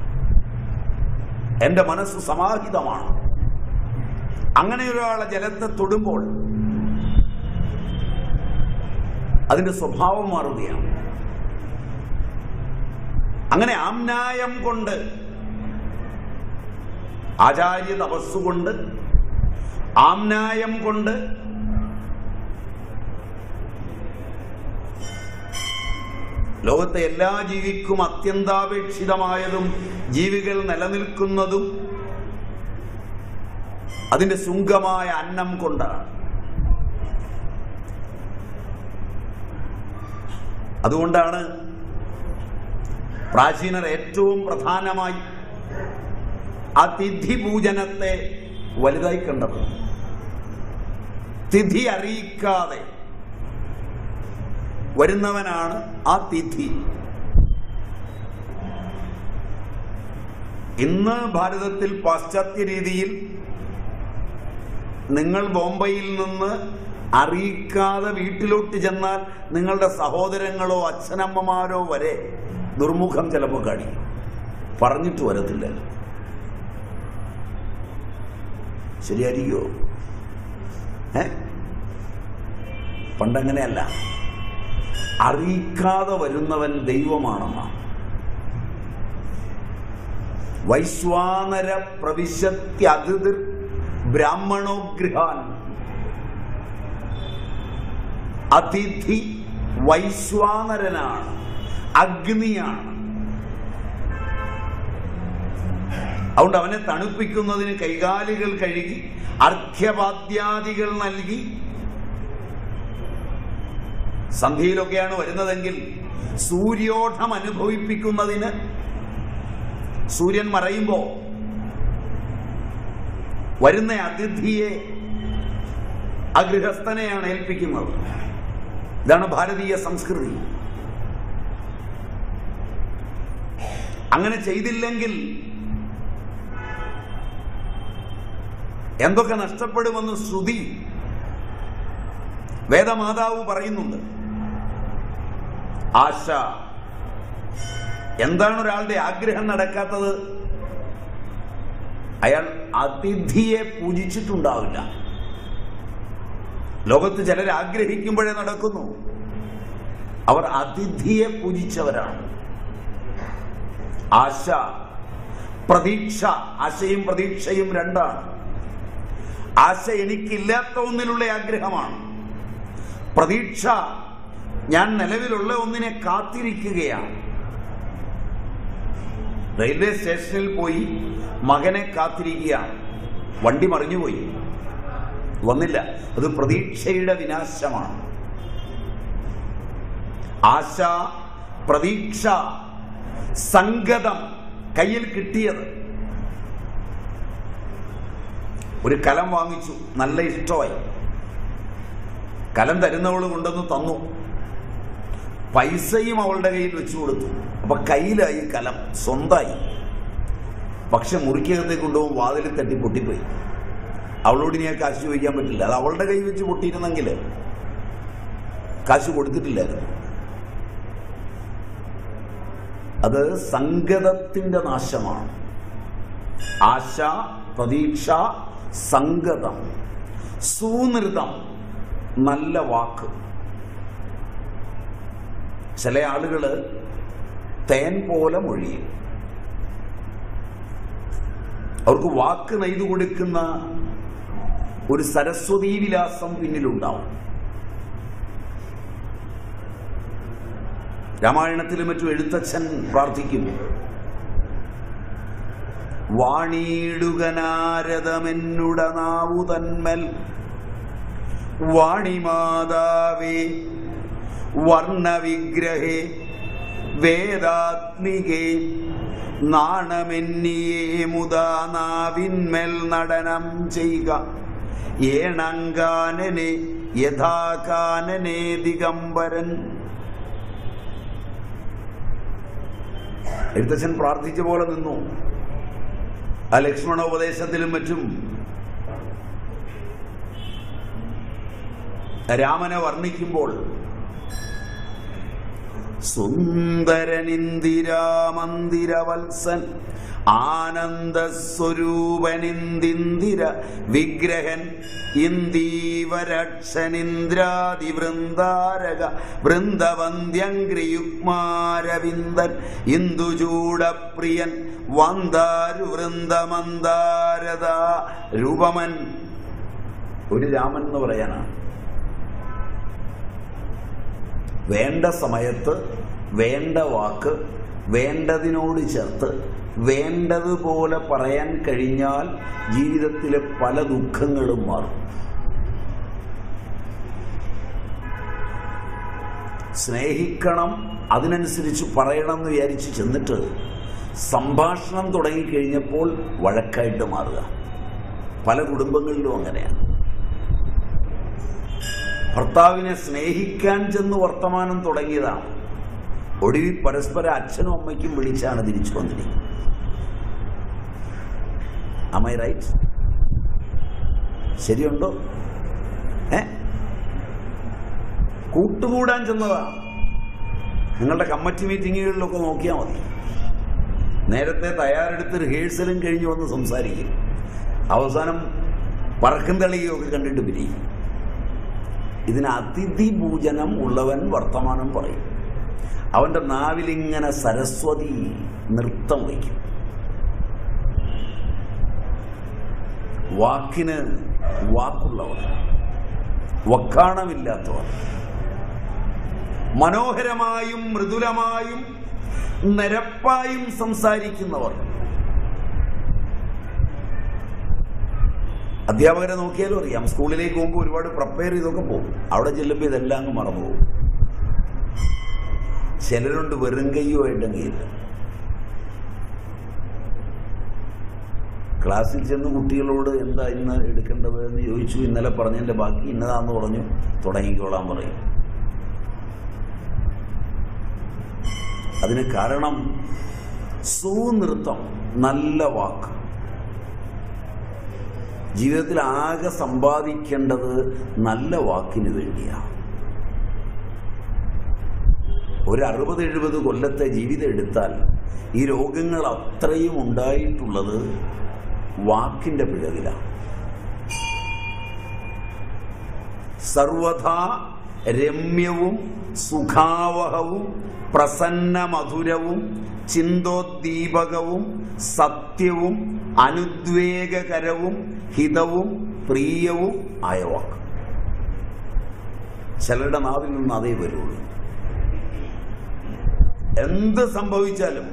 എന്റെ മനസ്സ് സമാഹിതമാണ് അങ്ങനെ ഒരാളെ ജലത്തെ തൊടുമ്പോൾ അതിന്റെ സ്വഭാവം മാറുകയാണ് അങ്ങനെ ആംനായം കൊണ്ട് ആചാര്യ തപസ്സുകൊണ്ട് ആംനായം കൊണ്ട് ലോകത്തെ എല്ലാ ജീവിക്കും അത്യന്താപേക്ഷിതമായതും ജീവികൾ നിലനിൽക്കുന്നതും അതിന്റെ ശുങ്കമായ അന്നം കൊണ്ടാണ് അതുകൊണ്ടാണ് പ്രാചീനർ ഏറ്റവും പ്രധാനമായി ആ തിഥി പൂജനത്തെ വലുതായി കണ്ടത് തിഥി അറിയിക്കാതെ വരുന്നവനാണ് ആ തിഥി ഇന്ന് ഭാരതത്തിൽ പാശ്ചാത്യ രീതിയിൽ നിങ്ങൾ ബോംബെയിൽ നിന്ന് അറിയിക്കാതെ വീട്ടിലോട്ട് ചെന്നാൽ നിങ്ങളുടെ സഹോദരങ്ങളോ അച്ഛനമ്മമാരോ വരെ ദുർമുഖം ചിലപ്പോൾ കാണിക്കും പറഞ്ഞിട്ട് വരത്തില്ല ശരിയായിരിക്കോ ഏ പണ്ടങ്ങനെയല്ല അറിയിക്കാതെ വരുന്നവൻ ദൈവമാണെന്നാണ് വൈശ്വാനര പ്രവിശത്യതിർ ബ്രാഹ്മണോഗ്രഹാൻ അതിഥി വൈശ്വാനരനാണ് അഗ്നിയാണ് അതുകൊണ്ട് അവനെ തണുപ്പിക്കുന്നതിന് കൈകാലുകൾ കഴുകി അർഘ്യപാദ്യാദികൾ നൽകി സന്ധ്യയിലൊക്കെയാണ് വരുന്നതെങ്കിൽ സൂര്യോഠം അനുഭവിപ്പിക്കുന്നതിന് സൂര്യൻ മറയുമ്പോ വരുന്ന അതിഥിയെ ആ ഗൃഹസ്ഥനെയാണ് ഏൽപ്പിക്കുന്നത് ഇതാണ് ഭാരതീയ സംസ്കൃതി അങ്ങനെ ചെയ്തില്ലെങ്കിൽ എന്തൊക്കെ നഷ്ടപ്പെടുമെന്ന് ശ്രുതി വേദമാതാവ് പറയുന്നുണ്ട് ആശ എന്താണ് ഒരാളുടെ ആഗ്രഹം നടക്കാത്തത് അയാൾ അതിഥിയെ പൂജിച്ചിട്ടുണ്ടാവില്ല ലോകത്ത് ചിലർ ആഗ്രഹിക്കുമ്പോഴേ നടക്കുന്നു അവർ അതിഥിയെ പൂജിച്ചവരാണ് ആശ പ്രതീക്ഷ ആശയും പ്രതീക്ഷയും രണ്ടാണ് ആശ എനിക്കില്ലാത്ത ഒന്നിലുള്ള ആഗ്രഹമാണ് പ്രതീക്ഷ ഞാൻ നിലവിലുള്ള ഒന്നിനെ കാത്തിരിക്കുകയാണ് റെയിൽവേ സ്റ്റേഷനിൽ പോയി മകനെ കാത്തിരിക്കുകയാണ് വണ്ടി മറിഞ്ഞുപോയി വന്നില്ല അത് പ്രതീക്ഷയുടെ വിനാശമാണ് ആശ പ്രതീക്ഷ സംഗതം കയ്യിൽ കിട്ടിയത് ഒരു കലം വാങ്ങിച്ചു നല്ല ഇഷ്ടമായി കലം തരുന്നവള് കൊണ്ടുവന്ന് തന്നു പൈസയും അവളുടെ കയ്യിൽ വെച്ചു കൊടുത്തു അപ്പൊ കയ്യിലായി കലം സ്വന്തമായി പക്ഷെ മുറിക്കകത്തേക്ക് കൊണ്ടുപോകും വാതിൽ തട്ടി പൊട്ടിപ്പോയി അവളോട് ഇനി ആ കാശ് ചോദിക്കാൻ പറ്റില്ല അത് അവളുടെ കൈ വെച്ച് പൊട്ടിയിരുന്നെങ്കിൽ കാശ് കൊടുത്തിട്ടില്ലായിരുന്നു അത് സംഗതത്തിന്റെ നാശമാണ് ആശ പ്രതീക്ഷ സംഗതം സൂനൃതം നല്ല വാക്ക് ചില ആളുകള് തേൻ പോലെ മൊഴിയും അവർക്ക് വാക്ക് നെയ്തു കൊടുക്കുന്ന ഒരു സരസ്വതീ വിലാസം പിന്നിലുണ്ടാവും രാമായണത്തിലും മറ്റും എഴുത്തച്ഛൻ പ്രാർത്ഥിക്കും വാണീടുകനാരദമെന്നുടനാവു തന്മൽ വാണിമാതാവേ വർണ്ണവിഗ്രഹേ വേദാത്മികേ നാണമെന്നിയേ മുതാ നാവിന്മേൽ നടനം ചെയ്യുക ഏണങ്കാനനെ യഥാകാനനെ ദിഗംബരൻ എഴുത്തച്ഛൻ പ്രാർത്ഥിച്ച പോലെ നിന്നു ആ ലക്ഷ്മണോപദേശത്തിലും മറ്റും രാമനെ വർണ്ണിക്കുമ്പോൾ സുന്ദരനിന്ദിരാമന്ദിരവത്സൻ ആനന്ദസ്വരൂപനിന്ദിന്ദിര വിഗ്രഹൻ ഇന്ദീവരക്ഷനിന്ദ്രാതിവൃന്ദാരക വൃന്ദവന്ധ്യങ്ക്രിയുഗ്മാരവിന്ദൻ ഇന്ദുചൂടപ്രിയൻ വന്ദാരു വൃന്ദമന്ദാരത രൂപമൻ ഒരു രാമൻ എന്ന് പറയാനാണ് വേണ്ട സമയത്ത് വേണ്ട വാക്ക് വേണ്ടതിനോട് ചേർത്ത് വേണ്ടതുപോലെ പറയാൻ കഴിഞ്ഞാൽ ജീവിതത്തിലെ പല ദുഃഖങ്ങളും മാറും സ്നേഹിക്കണം അതിനനുസരിച്ച് പറയണം എന്ന് വിചാരിച്ച് ചെന്നിട്ട് സംഭാഷണം തുടങ്ങിക്കഴിഞ്ഞപ്പോൾ വഴക്കായിട്ട് മാറുക പല കുടുംബങ്ങളിലും അങ്ങനെയാണ് ഭർത്താവിനെ സ്നേഹിക്കാൻ ചെന്ന് വർത്തമാനം തുടങ്ങിയതാണ് ഒടുവിൽ പരസ്പരം അച്ഛനും അമ്മയ്ക്കും വിളിച്ചാണ് തിരിച്ചു വന്നിരിക്കുന്നത് അമൈ റൈറ്റ് ശരിയുണ്ടോ ഏ കൂട്ടുകൂടാൻ ചെന്നതാണ് നിങ്ങളുടെ കമ്മിറ്റി മീറ്റിങ്ങുകളിലൊക്കെ നോക്കിയാൽ മതി നേരത്തെ തയ്യാറെടുത്ത് റിഹേഴ്സലും കഴിഞ്ഞ് വന്ന് സംസാരിക്കും അവസാനം പറക്കും തെളിയൊക്കെ കണ്ടിട്ട് പിരിയും ഇതിന് അതിഥി പൂജനം ഉള്ളവൻ വർത്തമാനം പറയും അവന്റെ നാവിലിങ്ങനെ സരസ്വതി നൃത്തം വയ്ക്കും വാക്കിന് വാക്കുള്ളവർ വക്കാണമില്ലാത്തവർ മനോഹരമായും മൃദുലമായും നിരപ്പായും സംസാരിക്കുന്നവർ അധ്യാപകരെ നോക്കിയാലും അറിയാം സ്കൂളിലേക്ക് പോകുമ്പോൾ ഒരുപാട് പ്രിപ്പയർ ചെയ്തൊക്കെ പോകും അവിടെ ചെല്ലുമ്പോൾ ഇതെല്ലാം അങ്ങ് മറന്നു പോകും ചിലരുണ്ട് വെറും കയ്യുമായിട്ടെങ്കില്ല ക്ലാസ്സിൽ ചെന്ന് കുട്ടികളോട് എന്താ ഇന്ന് എടുക്കേണ്ടത് എന്ന് ചോദിച്ചു ഇന്നലെ പറഞ്ഞതിന്റെ ബാക്കി ഇന്നതാന്ന് പറഞ്ഞു തുടങ്ങിക്കോളാൻ പറയും അതിന് കാരണം സുനൃത്തം നല്ല വാക്ക് ജീവിതത്തിൽ ആകെ സമ്പാദിക്കേണ്ടത് നല്ല വാക്കിന് വേണ്ടിയാണ് ഒരു അറുപത് എഴുപത് കൊല്ലത്തെ ജീവിതം എടുത്താൽ ഈ രോഗങ്ങൾ അത്രയും ഉണ്ടായിട്ടുള്ളത് വാക്കിന്റെ പിഴവിലാണ് സർവഥാ രമ്യവും സുഖാവഹവും പ്രസന്ന മധുരവും ചിന്തോദ്ദീപകവും സത്യവും അനുദ്വേഗകരവും ഹിതവും പ്രിയവും ആയ വാക്ക് ചിലരുടെ നാവിൽ നിന്ന് അതേ വരുള്ളൂ എന്ത് സംഭവിച്ചാലും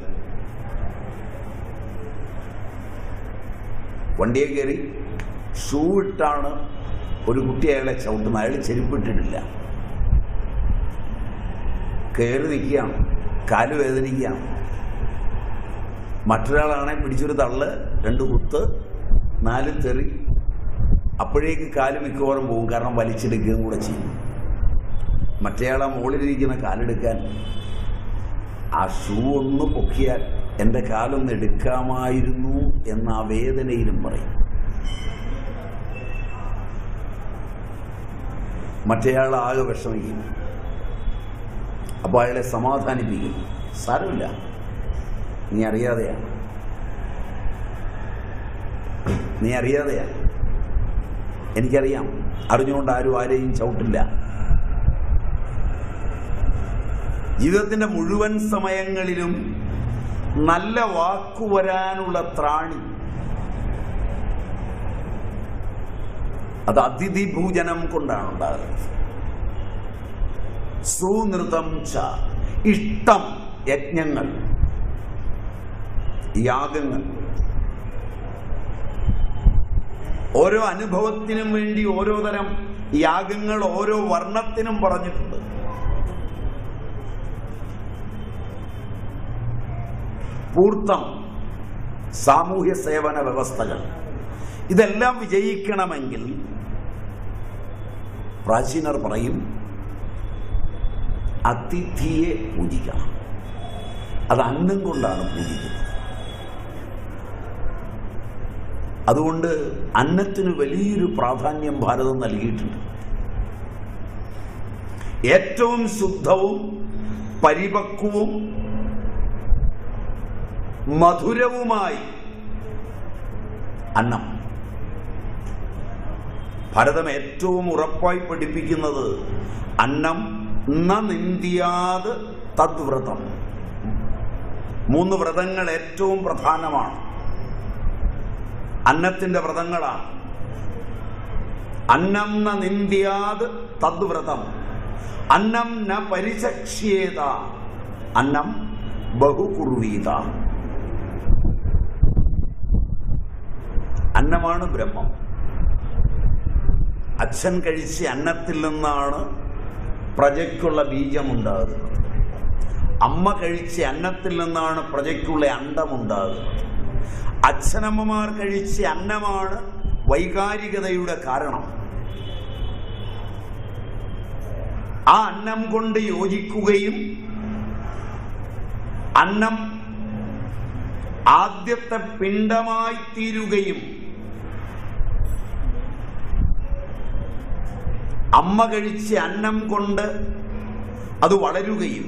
വണ്ടിയെ കയറി ഷൂ ഇട്ടാണ് ഒരു കുട്ടി അയാളെ ചവിട്ടുന്നത് അയാൾ ചെരുപ്പിട്ടിട്ടില്ല കയറി നിൽക്കുകയാണ് കാല് വേദനിക്കുകയാണ് മറ്റൊരാളാണെ പിടിച്ചൊരു തള്ള് രണ്ട് കുത്ത് നാല് തെറി അപ്പോഴേക്ക് കാല് മിക്കവാറും പോകും കാരണം വലിച്ചെടുക്കുകയും കൂടെ ചെയ്യും മറ്റേയാളെ മുകളിലിരിക്കുന്ന കാലെടുക്കാൻ ആ ഷൂ ഒന്ന് പൊക്കിയാൽ എൻ്റെ കാലൊന്ന് എടുക്കാമായിരുന്നു എന്ന ആ വേദനയിലും പറയും മറ്റേയാൾ ആകെ വിഷമിക്കും അപ്പോൾ അയാളെ സമാധാനിപ്പിക്കും സാരമില്ല നീ അറിയാതെയാണ് നീ അറിയാതെയാണ് എനിക്കറിയാം അറിഞ്ഞുകൊണ്ട് ആരും ആരെയും ചവിട്ടില്ല ജീവിതത്തിന്റെ മുഴുവൻ സമയങ്ങളിലും നല്ല വാക്കു വരാനുള്ള ത്രാണി അത് അതിഥി ഭൂജനം കൊണ്ടാണ് ഉണ്ടാകുന്നത് സുനൃതം ച ഇഷ്ടം യജ്ഞങ്ങൾ യാഗങ്ങൾ ഓരോ അനുഭവത്തിനും വേണ്ടി ഓരോ തരം യാഗങ്ങൾ ഓരോ വർണ്ണത്തിനും പറഞ്ഞിട്ടുണ്ട് പൂർത്തം സാമൂഹ്യ സേവന വ്യവസ്ഥകൾ ഇതെല്ലാം വിജയിക്കണമെങ്കിൽ പ്രാചീനർ പറയും അതിഥിയെ പൂജിക്കണം അത് അന്നം കൊണ്ടാണ് പൂജിക്കുന്നത് അതുകൊണ്ട് അന്നത്തിന് വലിയൊരു പ്രാധാന്യം ഭാരതം നൽകിയിട്ടുണ്ട് ഏറ്റവും ശുദ്ധവും പരിപക്വവും മധുരവുമായി അന്നം ഭാരതം ഏറ്റവും ഉറപ്പായി പഠിപ്പിക്കുന്നത് അന്നം ന നിന്ദ്യാത് തദ്വ്രതം മൂന്ന് വ്രതങ്ങൾ ഏറ്റവും പ്രധാനമാണ് അന്നത്തിന്റെ വ്രതങ്ങളാണ് അന്നം ന നിന്ദ്യാത് തദ്വ്രതം അന്നം ന പരിചക്ഷ്യേത അന്നം ബഹുകുർവീത അന്നമാണ് ബ്രഹ്മം അച്ഛൻ കഴിച്ച അന്നത്തിൽ നിന്നാണ് പ്രജയ്ക്കുള്ള ബീജമുണ്ടാകുന്നത് അമ്മ കഴിച്ച അന്നത്തിൽ നിന്നാണ് പ്രജയ്ക്കുള്ള അണ്ടമുണ്ടാകുന്നത് അച്ഛനമ്മമാർ കഴിച്ച അന്നമാണ് വൈകാരികതയുടെ കാരണം ആ അന്നം കൊണ്ട് യോജിക്കുകയും അന്നം ആദ്യത്തെ പിണ്ടമായി തീരുകയും അമ്മ കഴിച്ച അന്നം കൊണ്ട് അത് വളരുകയും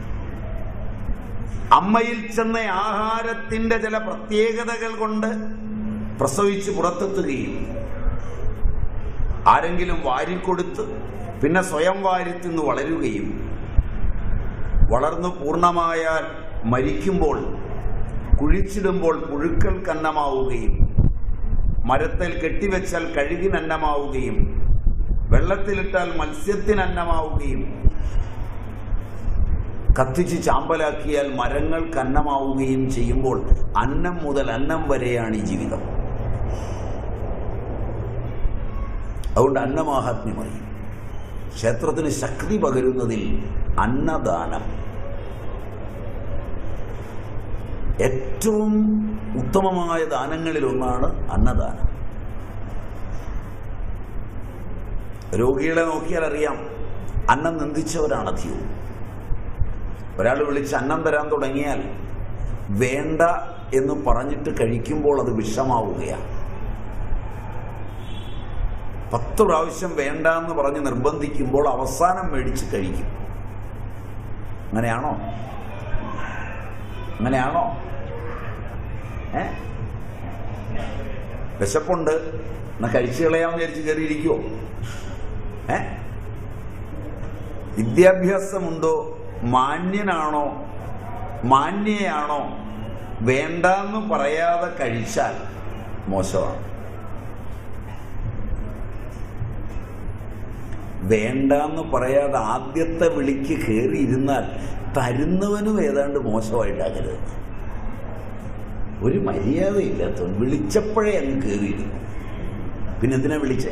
അമ്മയിൽ ചെന്ന ആഹാരത്തിന്റെ ചില പ്രത്യേകതകൾ കൊണ്ട് പ്രസവിച്ച് പുറത്തെത്തുകയും ആരെങ്കിലും വാരിക്കൊടുത്ത് പിന്നെ സ്വയം വാരിത്തിന്ന് വളരുകയും വളർന്നു പൂർണ്ണമായാൽ മരിക്കുമ്പോൾ കുഴിച്ചിടുമ്പോൾ പുഴുക്കൽ കന്നമാവുകയും മരത്തിൽ കെട്ടിവെച്ചാൽ കഴുകിനന്നമാവുകയും വെള്ളത്തിലിട്ടാൽ മത്സ്യത്തിന് അന്നമാവുകയും കത്തിച്ച് ചാമ്പലാക്കിയാൽ മരങ്ങൾക്ക് അന്നമാവുകയും ചെയ്യുമ്പോൾ അന്നം മുതൽ അന്നം വരെയാണ് ഈ ജീവിതം അതുകൊണ്ട് അന്നമാഹാത്മ്യമായി ക്ഷേത്രത്തിന് ശക്തി പകരുന്നതിൽ അന്നദാനം ഏറ്റവും ഉത്തമമായ ദാനങ്ങളിൽ ഒന്നാണ് അന്നദാനം രോഗികളെ നോക്കിയാൽ അറിയാം അന്നം നിന്ദിച്ചവരാണ് അധികവും ഒരാൾ വിളിച്ച് അന്നം തരാൻ തുടങ്ങിയാൽ വേണ്ട എന്ന് പറഞ്ഞിട്ട് കഴിക്കുമ്പോൾ അത് വിഷമാവുകയാണ് പത്ത് പ്രാവശ്യം വേണ്ട എന്ന് പറഞ്ഞ് നിർബന്ധിക്കുമ്പോൾ അവസാനം മേടിച്ച് കഴിക്കും അങ്ങനെയാണോ അങ്ങനെയാണോ ഏ വിശപ്പുണ്ട് എന്നാ കഴിച്ചു കളയാൻ വിചാരിച്ച് കയറിയിരിക്കുമോ ഏ വിദ്യാഭ്യാസമുണ്ടോ മാന്യനാണോ മാന്യയാണോ വേണ്ടെന്ന് പറയാതെ കഴിച്ചാൽ മോശമാണ് വേണ്ടെന്ന് പറയാതെ ആദ്യത്തെ വിളിക്ക് കയറിയിരുന്നാൽ തരുന്നവനും ഏതാണ്ട് മോശമായിട്ടാകരുത് ഒരു മര്യാദയില്ലാത്തവൻ വിളിച്ചപ്പോഴേ അങ്ങ് കയറിയിരുന്നു പിന്നെ എന്തിനാ വിളിച്ചേ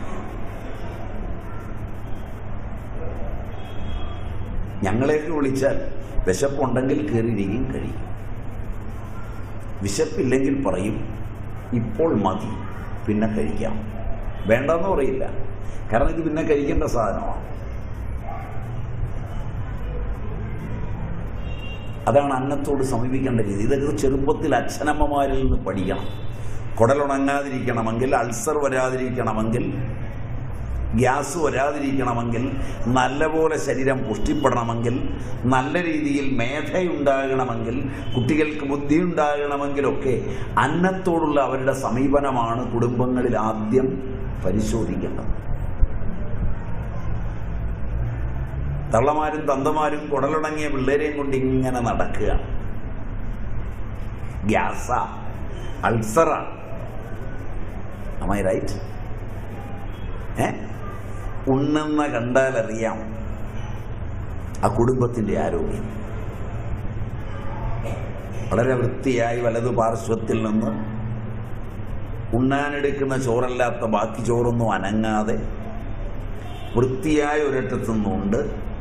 ഞങ്ങളെയൊക്കെ വിളിച്ചാൽ വിശപ്പുണ്ടെങ്കിൽ കയറിയിരിക്കും കഴിയും വിശപ്പില്ലെങ്കിൽ പറയും ഇപ്പോൾ മതി പിന്നെ കഴിക്കാം വേണ്ടെന്ന് പറയില്ല കാരണം ഇത് പിന്നെ കഴിക്കേണ്ട സാധനമാണ് അതാണ് അന്നത്തോട് സമീപിക്കേണ്ട രീതി ഇതൊക്കെ ചെറുപ്പത്തിൽ അച്ഛനമ്മമാരിൽ നിന്ന് പഠിക്കണം കുടലുണങ്ങാതിരിക്കണമെങ്കിൽ അൾസർ വരാതിരിക്കണമെങ്കിൽ ഗ്യാസ് വരാതിരിക്കണമെങ്കിൽ നല്ലപോലെ ശരീരം പുഷ്ടിപ്പെടണമെങ്കിൽ നല്ല രീതിയിൽ മേധയുണ്ടാകണമെങ്കിൽ കുട്ടികൾക്ക് ബുദ്ധി ഉണ്ടാകണമെങ്കിലൊക്കെ അന്നത്തോടുള്ള അവരുടെ സമീപനമാണ് കുടുംബങ്ങളിൽ ആദ്യം പരിശോധിക്കേണ്ടത് തള്ളമാരും തന്തമാരും കുടലുണങ്ങിയ പിള്ളേരെയും കൊണ്ട് ഇങ്ങനെ നടക്കുകയാണ് ഗ്യാസ അൾസറ അമ്മായി റൈറ്റ് ഏ ഉണ്ണെന്ന കണ്ടാൽ അറിയാം ആ കുടുംബത്തിന്റെ ആരോഗ്യം വളരെ വൃത്തിയായി വലതു പാർശ്വത്തിൽ നിന്ന് ഉണ്ണാനെടുക്കുന്ന ചോറല്ലാത്ത ബാക്കി ചോറൊന്നും അനങ്ങാതെ വൃത്തിയായ ഒരിടത്തു നിന്നുണ്ട്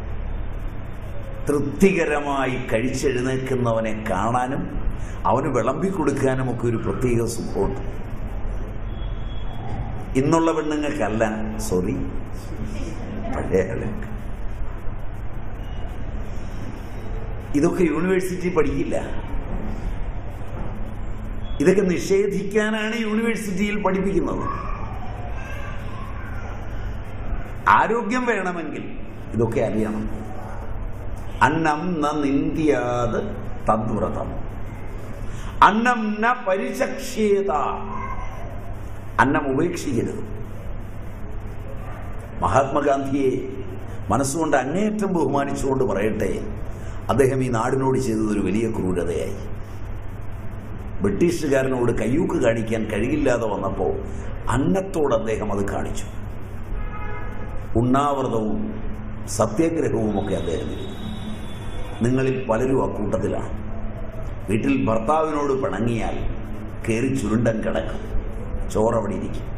തൃപ്തികരമായി കഴിച്ചെഴുന്നേൽക്കുന്നവനെ കാണാനും അവന് വിളമ്പി കൊടുക്കാനും ഒക്കെ ഒരു പ്രത്യേക സുഖമുണ്ട് ഇന്നുള്ള പെണ്ണുങ്ങൾക്കല്ല സോറി പഴയ ആളുകൾക്ക് ഇതൊക്കെ യൂണിവേഴ്സിറ്റി പഠിക്കില്ല ഇതൊക്കെ നിഷേധിക്കാനാണ് യൂണിവേഴ്സിറ്റിയിൽ പഠിപ്പിക്കുന്നത് ആരോഗ്യം വേണമെങ്കിൽ ഇതൊക്കെ അറിയണം അന്നം ന നിന്ദ്യാത് തദ്വ്രതം അന്നം ന പരിചക്ഷ്യേത അന്നം ഉപേക്ഷിക്കരുത് മഹാത്മാഗാന്ധിയെ മനസ്സുകൊണ്ട് അങ്ങേയറ്റം ബഹുമാനിച്ചുകൊണ്ട് പറയട്ടെ അദ്ദേഹം ഈ നാടിനോട് ചെയ്തത് ഒരു വലിയ ക്രൂരതയായി ബ്രിട്ടീഷുകാരനോട് കയ്യൂക്ക് കാണിക്കാൻ കഴിയില്ലാതെ വന്നപ്പോൾ അന്നത്തോട് അദ്ദേഹം അത് കാണിച്ചു ഉണ്ണാവ്രതവും സത്യാഗ്രഹവും ഒക്കെ അദ്ദേഹം ഇരുന്നു നിങ്ങളിൽ പലരും അക്കൂട്ടത്തിലാണ് വീട്ടിൽ ഭർത്താവിനോട് പിണങ്ങിയാൽ കയറി ചുരുണ്ടൻ കിടക്കും ചോറവിടെ ഇരിക്കും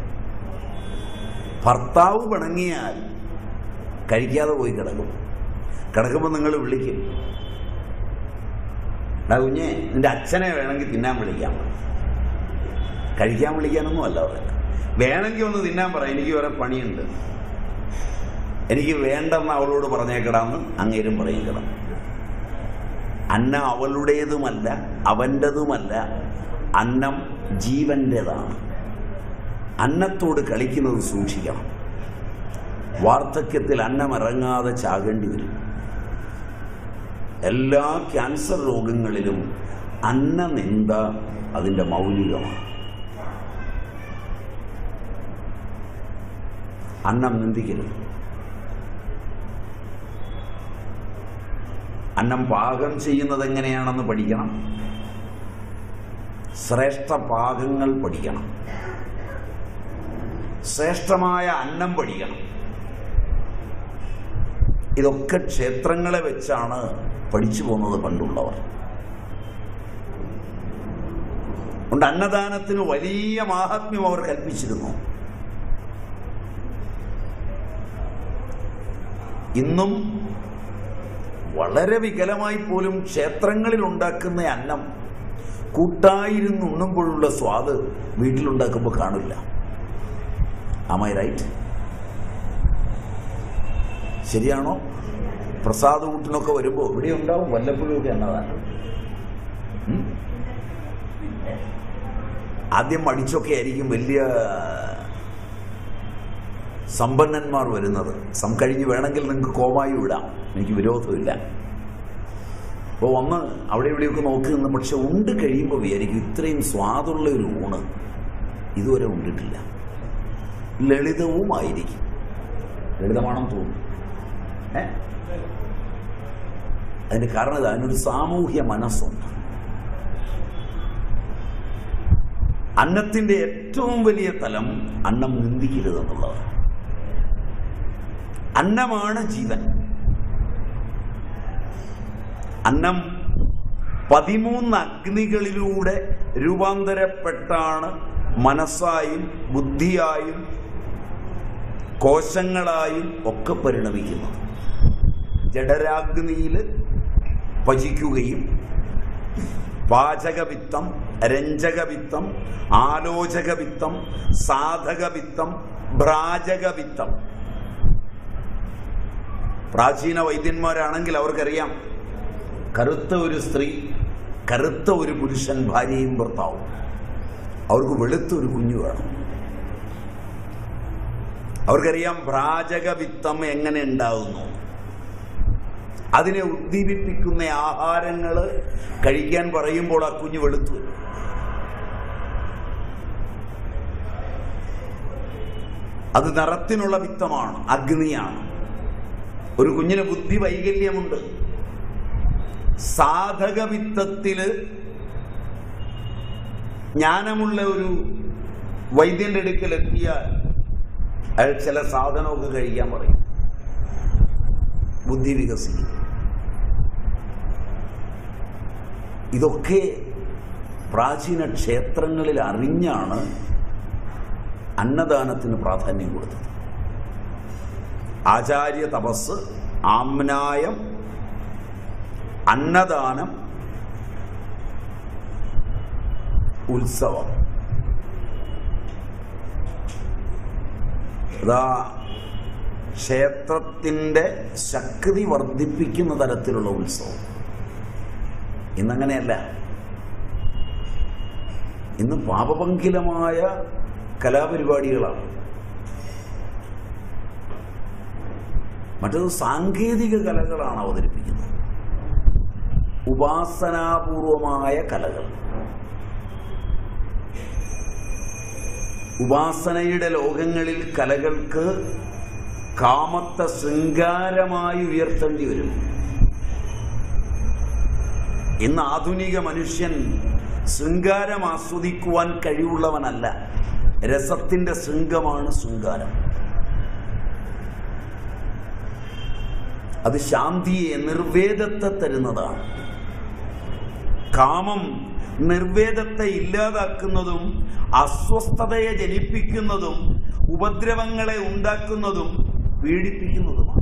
ഭർത്താവ് പിണങ്ങിയാൽ കഴിക്കാതെ പോയി കിടക്കും കിടക്കുമ്പോൾ നിങ്ങൾ വിളിക്കും എടാ കുഞ്ഞെ നിന്റെ അച്ഛനെ വേണമെങ്കിൽ തിന്നാൻ വിളിക്കാം കഴിക്കാൻ വിളിക്കാനൊന്നും അല്ല അവർക്ക് വേണമെങ്കിൽ ഒന്ന് തിന്നാൻ പറ എനിക്ക് വേറെ പണിയുണ്ട് എനിക്ക് വേണ്ടെന്ന് അവളോട് പറഞ്ഞേക്കടാന്ന് അങ്ങേരും പറയിക്കണം അന്നം അവളുടേതുമല്ല അവൻ്റെതുമല്ല അന്നം ജീവൻ്റെതാണ് അന്നത്തോട് കളിക്കുന്നത് സൂക്ഷിക്കണം വാർദ്ധക്യത്തിൽ അന്നം ഇറങ്ങാതെ ചാകേണ്ടി വരും എല്ലാ ക്യാൻസർ രോഗങ്ങളിലും അന്നനിന്ദ അതിൻ്റെ മൗലികമാണ് അന്നം നിന്ദിക്കരുത് അന്നം പാകം ചെയ്യുന്നത് എങ്ങനെയാണെന്ന് പഠിക്കണം ശ്രേഷ്ഠ പാകങ്ങൾ പഠിക്കണം ശ്രേഷ്ഠമായ അന്നം പഠിക്കണം ഇതൊക്കെ ക്ഷേത്രങ്ങളെ വെച്ചാണ് പഠിച്ചു പോകുന്നത് പണ്ടുള്ളവർ കൊണ്ട് അന്നദാനത്തിന് വലിയ മാഹാത്മ്യം അവർ കൽപ്പിച്ചിരുന്നു ഇന്നും വളരെ വികലമായി പോലും ക്ഷേത്രങ്ങളിൽ ഉണ്ടാക്കുന്ന അന്നം കൂട്ടായിരുന്ന് ഉണ്ണുമ്പോഴുള്ള സ്വാദ് വീട്ടിലുണ്ടാക്കുമ്പോൾ കാണില്ല ആമൈ റൈറ്റ് ശരിയാണോ പ്രസാദ കൂട്ടിനൊക്കെ വരുമ്പോൾ ഇവിടെ ഉണ്ടാവും വല്ലപ്പോഴും ഒക്കെ എന്നതാണ് ഉം? ആദ്യം മടിച്ചൊക്കെ ആയിരിക്കും വലിയ സമ്പന്നന്മാർ വരുന്നത് സം കഴിഞ്ഞ് വേണമെങ്കിൽ നിങ്ങൾക്ക് കോമായി വിടാം എനിക്ക് വിരോധമില്ല അപ്പോൾ ഒന്ന് അവിടെ ഇവിടെയൊക്കെ നോക്കി നിന്ന് പക്ഷെ ഉണ്ട് കഴിയുമ്പോൾ വിചാരിക്കും ഇത്രയും സ്വാദുള്ള ഒരു ഊണ് ഇതുവരെ ഉണ്ടിട്ടില്ല ലളിതവുമായിരിക്കും ലളിതമാണെന്ന് തോന്നുന്നു ഏ അതിന്റെ കാരണം ഇത് അതിനൊരു സാമൂഹ്യ മനസ്സുണ്ട് അന്നത്തിന്റെ ഏറ്റവും വലിയ തലം അന്നം നിന്ദിക്കരുത് എന്നുള്ളത് അന്നമാണ് ജീവൻ അന്നം പതിമൂന്ന് അഗ്നികളിലൂടെ രൂപാന്തരപ്പെട്ടാണ് മനസ്സായും ബുദ്ധിയായും കോശങ്ങളായും ഒക്കെ പരിണമിക്കുന്നത് ജഡരാഗ്നിയിൽ പചിക്കുകയും പാചകവിത്തം രഞ്ജകവിത്തം ആലോചകവിത്തം സാധകവിത്തം ഭ്രാജകവിത്തം പ്രാചീന വൈദ്യന്മാരാണെങ്കിൽ അവർക്കറിയാം കറുത്ത ഒരു സ്ത്രീ കറുത്ത ഒരു പുരുഷൻ ഭാര്യയും ഭർത്താവും അവർക്ക് വെളുത്ത ഒരു കുഞ്ഞു വേണം അവർക്കറിയാം ഭ്രാജകവിത്തം എങ്ങനെ ഉണ്ടാകുന്നു അതിനെ ഉദ്ദീപിപ്പിക്കുന്ന ആഹാരങ്ങൾ കഴിക്കാൻ പറയുമ്പോൾ ആ കുഞ്ഞ് വെളുത്തു വരും. അത് നിറത്തിനുള്ള വിത്തമാണ് അഗ്നിയാണ് ഒരു കുഞ്ഞിന് ബുദ്ധി വൈകല്യമുണ്ട് സാധക വിത്തത്തില് ജ്ഞാനമുള്ള ഒരു വൈദ്യന്റെ അടുക്കൽ എത്തിയാൽ അയാൾ ചില സാധനമൊക്കെ കഴിക്കാൻ പറയും ബുദ്ധി വികസിക്കും ഇതൊക്കെ പ്രാചീന ക്ഷേത്രങ്ങളിൽ അറിഞ്ഞാണ് അന്നദാനത്തിന് പ്രാധാന്യം കൊടുത്തത് ആചാര്യ തപസ് ആമ്നായം അന്നദാനം ഉത്സവം അതാ ക്ഷേത്രത്തിൻ്റെ ശക്തി വർദ്ധിപ്പിക്കുന്ന തരത്തിലുള്ള ഉത്സവം ഇന്നങ്ങനെയല്ല ഇന്ന് പാപപങ്കിലമായ കലാപരിപാടികളാണ് മറ്റത് സാങ്കേതിക കലകളാണ് അവതരിപ്പിക്കുന്നത് ഉപാസനാപൂർവമായ കലകൾ ഉപാസനയുടെ ലോകങ്ങളിൽ കലകൾക്ക് കാമത്തെ ശൃംഗാരമായി ഉയർത്തേണ്ടി വരും ഇന്ന് ആധുനിക മനുഷ്യൻ ശൃംഗാരം ആസ്വദിക്കുവാൻ കഴിവുള്ളവനല്ല രസത്തിന്റെ ശൃംഗമാണ് ശൃംഗാരം അത് ശാന്തിയെ നിർവേദത്തെ തരുന്നതാണ് കാമം നിർവേദത്തെ ഇല്ലാതാക്കുന്നതും അസ്വസ്ഥതയെ ജനിപ്പിക്കുന്നതും ഉപദ്രവങ്ങളെ ഉണ്ടാക്കുന്നതും പീഡിപ്പിക്കുന്നതുമാണ്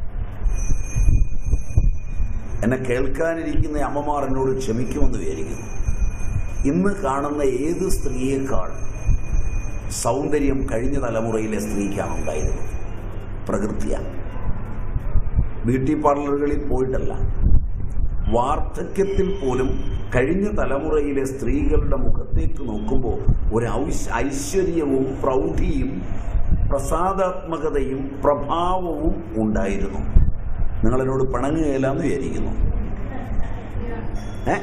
എന്നെ കേൾക്കാനിരിക്കുന്ന അമ്മമാർ എന്നോട് ക്ഷമിക്കുമെന്ന് വിചാരിക്കുന്നു ഇന്ന് കാണുന്ന ഏത് സ്ത്രീയേക്കാൾ സൗന്ദര്യം കഴിഞ്ഞ തലമുറയിലെ സ്ത്രീക്കാണ് ഉണ്ടായിരുന്നത് പ്രകൃതിയാണ് ബ്യൂട്ടി പാർലറുകളിൽ പോയിട്ടല്ല വാർദ്ധക്യത്തിൽ പോലും കഴിഞ്ഞ തലമുറയിലെ സ്ത്രീകളുടെ മുഖത്തേക്ക് നോക്കുമ്പോൾ ഒരു ഔഷ് ഐശ്വര്യവും പ്രൗഢിയും പ്രസാദാത്മകതയും പ്രഭാവവും ഉണ്ടായിരുന്നു നിങ്ങളെന്നോട് പിണങ്ങുകയില്ല എന്ന് വിചാരിക്കുന്നു ഏ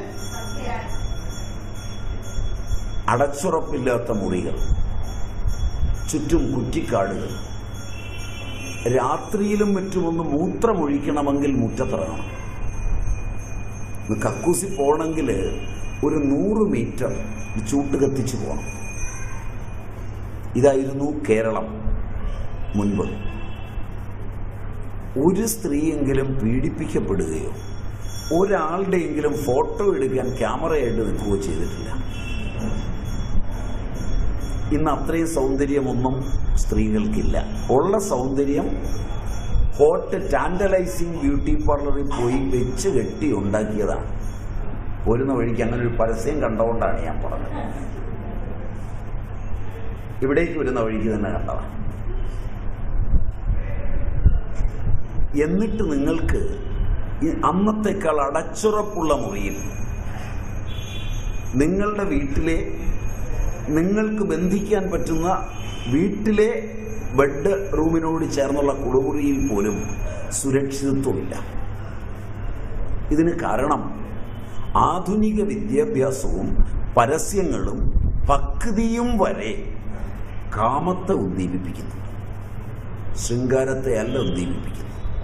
അടച്ചുറപ്പില്ലാത്ത മുറികൾ ചുറ്റും കുറ്റിക്കാടുകൾ രാത്രിയിലും മറ്റുമൊന്ന് മൂത്രമൊഴിക്കണമെങ്കിൽ മുറ്റത്തിറങ്ങണം ഇന്ന് കക്കൂസി പോകണമെങ്കിൽ ഒരു നൂറ് മീറ്റർ ചൂട്ട് കത്തിച്ച് പോകണം ഇതായിരുന്നു കേരളം മുൻപ് ഒരു സ്ത്രീയെങ്കിലും പീഡിപ്പിക്കപ്പെടുകയോ ഒരാളുടെയെങ്കിലും ഫോട്ടോ എടുക്കാൻ ക്യാമറയായിട്ട് നിൽക്കുകയോ ചെയ്തിട്ടില്ല ഇന്ന് അത്രയും സൗന്ദര്യമൊന്നും സ്ത്രീകൾക്കില്ല ഉള്ള സൗന്ദര്യം ഹോട്ട് ടാൻഡലൈസിങ് ബ്യൂട്ടി പാർലറിൽ പോയി വെച്ച് കെട്ടി ഉണ്ടാക്കിയതാണ് പോരുന്ന വഴിക്ക് അങ്ങനെ ഒരു പരസ്യം കണ്ടുകൊണ്ടാണ് ഞാൻ പറഞ്ഞത് ഇവിടേക്ക് വരുന്ന വഴിക്ക് തന്നെ കണ്ടതാണ് എന്നിട്ട് നിങ്ങൾക്ക് ഈ അന്നത്തേക്കാൾ അടച്ചുറപ്പുള്ള മുറിയിൽ നിങ്ങളുടെ വീട്ടിലെ നിങ്ങൾക്ക് ബന്ധിക്കാൻ പറ്റുന്ന വീട്ടിലെ ബെഡ് റൂമിനോട് ചേർന്നുള്ള കുളിമുറിയിൽ പോലും സുരക്ഷിതത്വമില്ല ഇതിന് കാരണം ആധുനിക വിദ്യാഭ്യാസവും പരസ്യങ്ങളും ഭക്തിയും വരെ കാമത്തെ ഉദ്ദീപിപ്പിക്കുന്നു ശൃംഗാരത്തെ അല്ല ഉദ്ദീപിപ്പിക്കുന്നു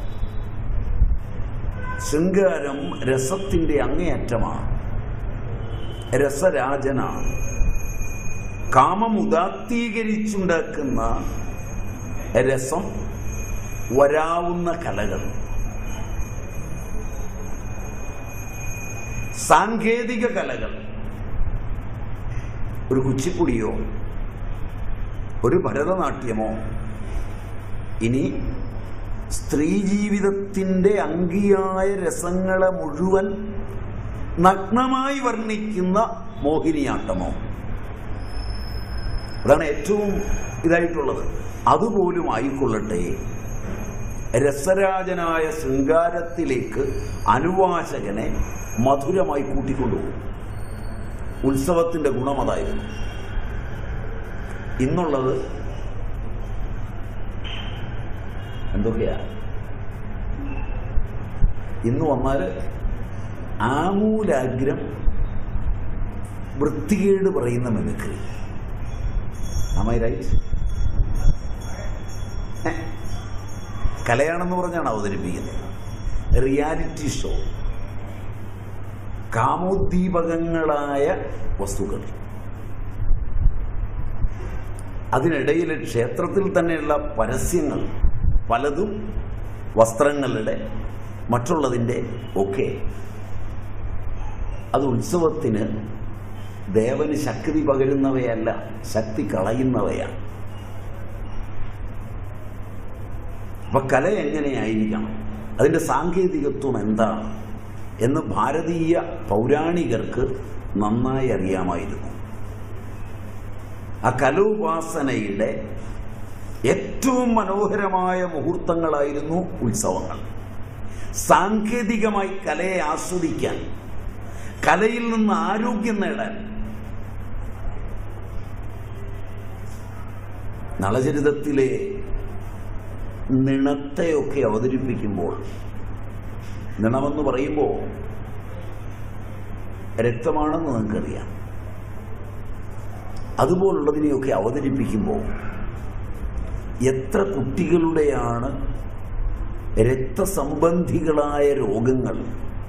ശൃംഗാരം രസത്തിന്റെ അങ്ങേയറ്റമാണ് രസരാജനാണ് കാമം ഉദാത്തീകരിച്ചുണ്ടാക്കുന്ന രസം വരാവുന്ന കലകൾ സാങ്കേതിക കലകൾ ഒരു കുച്ചിപ്പുടിയോ ഒരു ഭരതനാട്യമോ ഇനി സ്ത്രീ ജീവിതത്തിന്റെ അങ്കിയായ രസങ്ങളെ മുഴുവൻ നഗ്നമായി വർണ്ണിക്കുന്ന മോഹിനിയാട്ടമോ അതാണ് ഏറ്റവും ഇതായിട്ടുള്ളത് അതുപോലും ആയിക്കൊള്ളട്ടെ രസരാജനായ ശൃംഗാരത്തിലേക്ക് അനുവാചകനെ മധുരമായി കൂട്ടിക്കൊണ്ടുപോകും ഉത്സവത്തിന്റെ ഗുണം അതായിരുന്നു ഇന്നുള്ളത് എന്തൊക്കെയാ ഇന്ന് വന്നാൽ ആമൂലാഗ്രം വൃത്തികേട് പറയുന്ന മിമിക്രി Am I right? ഏ? കലയാണെന്ന് പറഞ്ഞാണ് അവതരിപ്പിക്കുന്നത് റിയാലിറ്റി ഷോ കാമോദ്ദീപകങ്ങളായ വസ്തുക്കൾ അതിനിടയിൽ ക്ഷേത്രത്തിൽ തന്നെയുള്ള പരസ്യങ്ങൾ പലതും വസ്ത്രങ്ങളുടെ മറ്റുള്ളതിൻ്റെ ഒക്കെ അത് ഉത്സവത്തിന് ദേവന് ശക്തി പകരുന്നവയല്ല ശക്തി കളയുന്നവയാണ് അപ്പൊ കല എങ്ങനെയായിരിക്കണം അതിന്റെ സാങ്കേതികത്വം എന്താണ് എന്ന് ഭാരതീയ പൗരാണികർക്ക് നന്നായി അറിയാമായിരുന്നു ആ കലോപാസനയുടെ ഏറ്റവും മനോഹരമായ മുഹൂർത്തങ്ങളായിരുന്നു ഉത്സവങ്ങൾ സാങ്കേതികമായി കലയെ ആസ്വദിക്കാൻ കലയിൽ നിന്ന് ആരോഗ്യം നേടാൻ നളചരിതത്തിലെ നിണത്തെയൊക്കെ അവതരിപ്പിക്കുമ്പോൾ നിണമെന്ന് പറയുമ്പോൾ രക്തമാണെന്ന് നിങ്ങൾക്കറിയാം അതുപോലുള്ളതിനെയൊക്കെ അവതരിപ്പിക്കുമ്പോൾ എത്ര കുട്ടികളുടെയാണ് രക്തസംബന്ധികളായ രോഗങ്ങൾ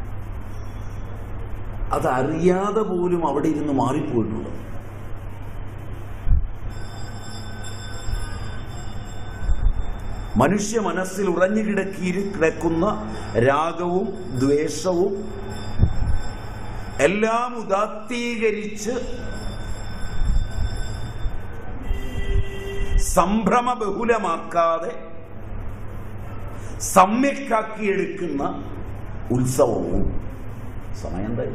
അതറിയാതെ പോലും അവിടെ ഇരുന്ന് മാറിപ്പോയിട്ടുള്ളത് മനുഷ്യ മനസ്സിൽ ഉറഞ്ഞു കിടക്കി കിടക്കുന്ന രാഗവും ദ്വേഷവും എല്ലാം ഉദാത്തീകരിച്ച് സംഭ്രമ ബഹുലമാക്കാതെ സമ്യക്കാക്കിയെടുക്കുന്ന ഉത്സവവും സമയം എന്തായി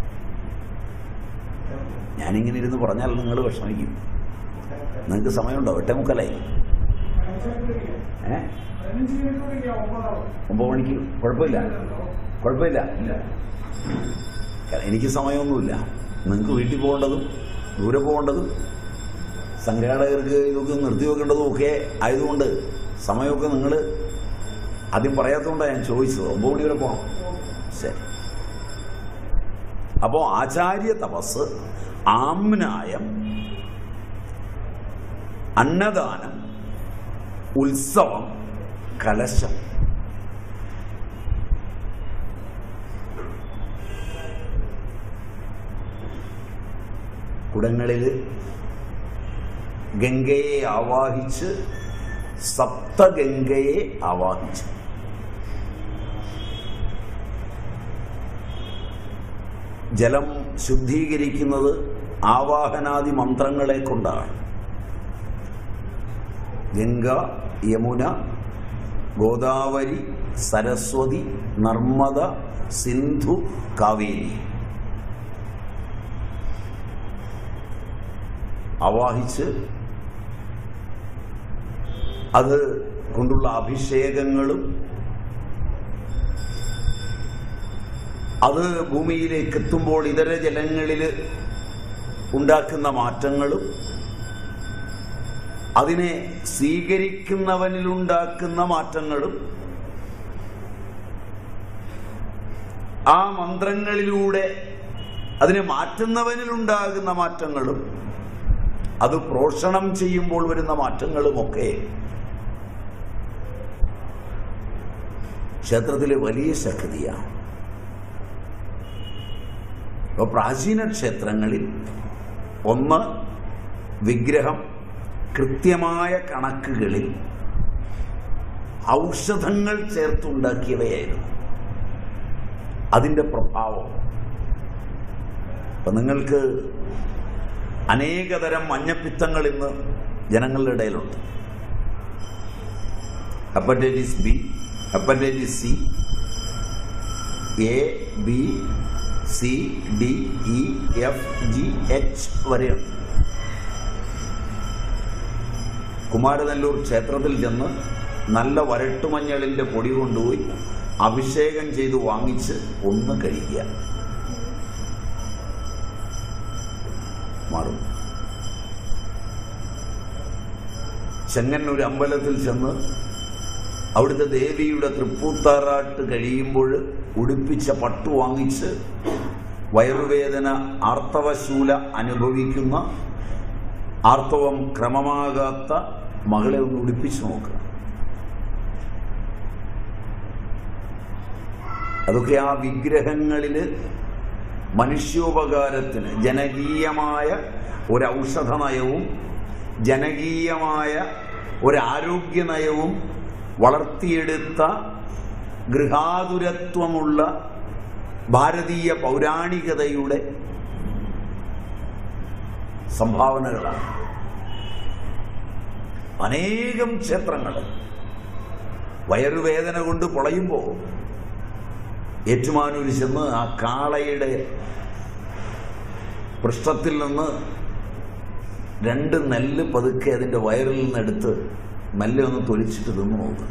ഞാനിങ്ങനെ ഇരുന്ന് പറഞ്ഞാൽ നിങ്ങൾ വിഷമിക്കും നിങ്ങൾക്ക് സമയമുണ്ടോ എട്ടേ മുക്കലായി ഏ ഒമ്പത് മണിക്ക് കുഴപ്പമില്ല കുഴപ്പമില്ല കാരണം എനിക്ക് സമയമൊന്നുമില്ല നിങ്ങൾക്ക് വീട്ടിൽ പോകേണ്ടതും ദൂരെ പോകേണ്ടതും സംഘാടകർക്ക് ഇതൊക്കെ നിർത്തി വെക്കേണ്ടതും ഒക്കെ ആയതുകൊണ്ട് സമയമൊക്കെ നിങ്ങൾ ആദ്യം പറയാത്തതുകൊണ്ടാണ് ഞാൻ ചോദിച്ചത് ഒമ്പത് മണി വരെ പോകണം ശരി അപ്പോൾ ആചാര്യ തപസ് ആംനായം അന്നദാനം ഉത്സവം കലശം കുടങ്ങളിൽ ഗംഗയെ ആവാഹിച്ച് സപ്തഗംഗയെ ആവാഹിച്ചു ജലം ശുദ്ധീകരിക്കുന്നത് ആവാഹനാദി മന്ത്രങ്ങളെ കൊണ്ടാണ് ഗംഗ യമുന ഗോദാവരി സരസ്വതി നർമ്മദ സിന്ധു കാവേരി ആവാഹിച്ച് അത് കൊണ്ടുള്ള അഭിഷേകങ്ങളും അത് ഭൂമിയിലേക്ക് എത്തുമ്പോൾ ഇതര ജലങ്ങളിൽ ഉണ്ടാക്കുന്ന മാറ്റങ്ങളും അതിനെ സ്വീകരിക്കുന്നവനിലുണ്ടാക്കുന്ന മാറ്റങ്ങളും ആ മന്ത്രങ്ങളിലൂടെ അതിനെ മാറ്റുന്നവനിലുണ്ടാകുന്ന മാറ്റങ്ങളും അത് പ്രോഷണം ചെയ്യുമ്പോൾ വരുന്ന മാറ്റങ്ങളുമൊക്കെ ക്ഷേത്രത്തിലെ വലിയ ശക്തിയാണ് അപ്പോൾ പ്രാചീന ക്ഷേത്രങ്ങളിൽ ഒന്ന് വിഗ്രഹം കൃത്യമായ കണക്കുകളിൽ ഔഷധങ്ങൾ ചേർത്തുണ്ടാക്കിയവയായിരുന്നു അതിൻ്റെ പ്രഭാവം അപ്പം നിങ്ങൾക്ക് അനേകതരം മഞ്ഞപ്പിത്തങ്ങൾ ഇന്ന് ജനങ്ങളുടെ ഇടയിലുണ്ട് hepatitis B hepatitis C A B C D E F G H വരെയുണ്ട് കുമാരനെല്ലൂർ ക്ഷേത്രത്തിൽ ചെന്ന് നല്ല വരട്ടുമഞ്ഞളിൻ്റെ പൊടി കൊണ്ടുപോയി അഭിഷേകം ചെയ്ത് വാങ്ങിച്ച് ഒന്ന് കഴിക്കുക മാറും ചെങ്ങന്നൂർ അമ്പലത്തിൽ ചെന്ന് അവിടുത്തെ ദേവിയുടെ തൃപ്പൂത്താറാട്ട് കഴിയുമ്പോൾ ഉടുപ്പിച്ച പട്ടു വാങ്ങിച്ച് വയറുവേദന ആർത്തവശൂല അനുഭവിക്കുന്ന ആർത്തവം ക്രമമാകാത്ത മകളെ ഒന്ന് ഉടുപ്പിച്ചു നോക്കുക അതൊക്കെ ആ വിഗ്രഹങ്ങളിൽ മനുഷ്യോപകാരത്തിന് ജനകീയമായ ഒരു ഔഷധ നയവും ജനകീയമായ ഒരു ആരോഗ്യ നയവും വളർത്തിയെടുത്ത ഗൃഹാതുരത്വമുള്ള ഭാരതീയ പൗരാണികതയുടെ സംഭാവനകളാണ് അനേകം ക്ഷേത്രങ്ങൾ വയറുവേദന കൊണ്ട് പൊളയുമ്പോൾ ഏറ്റുമാനൂര് ചെന്ന് ആ കാളയുടെ പൃഷ്ഠത്തിൽ നിന്ന് രണ്ട് നെല്ല് പതുക്കെ അതിൻ്റെ വയറിൽ നിന്നെടുത്ത് മെല്ലെ ഒന്ന് തൊലിച്ചിട്ട് തിന്നു നോക്കുക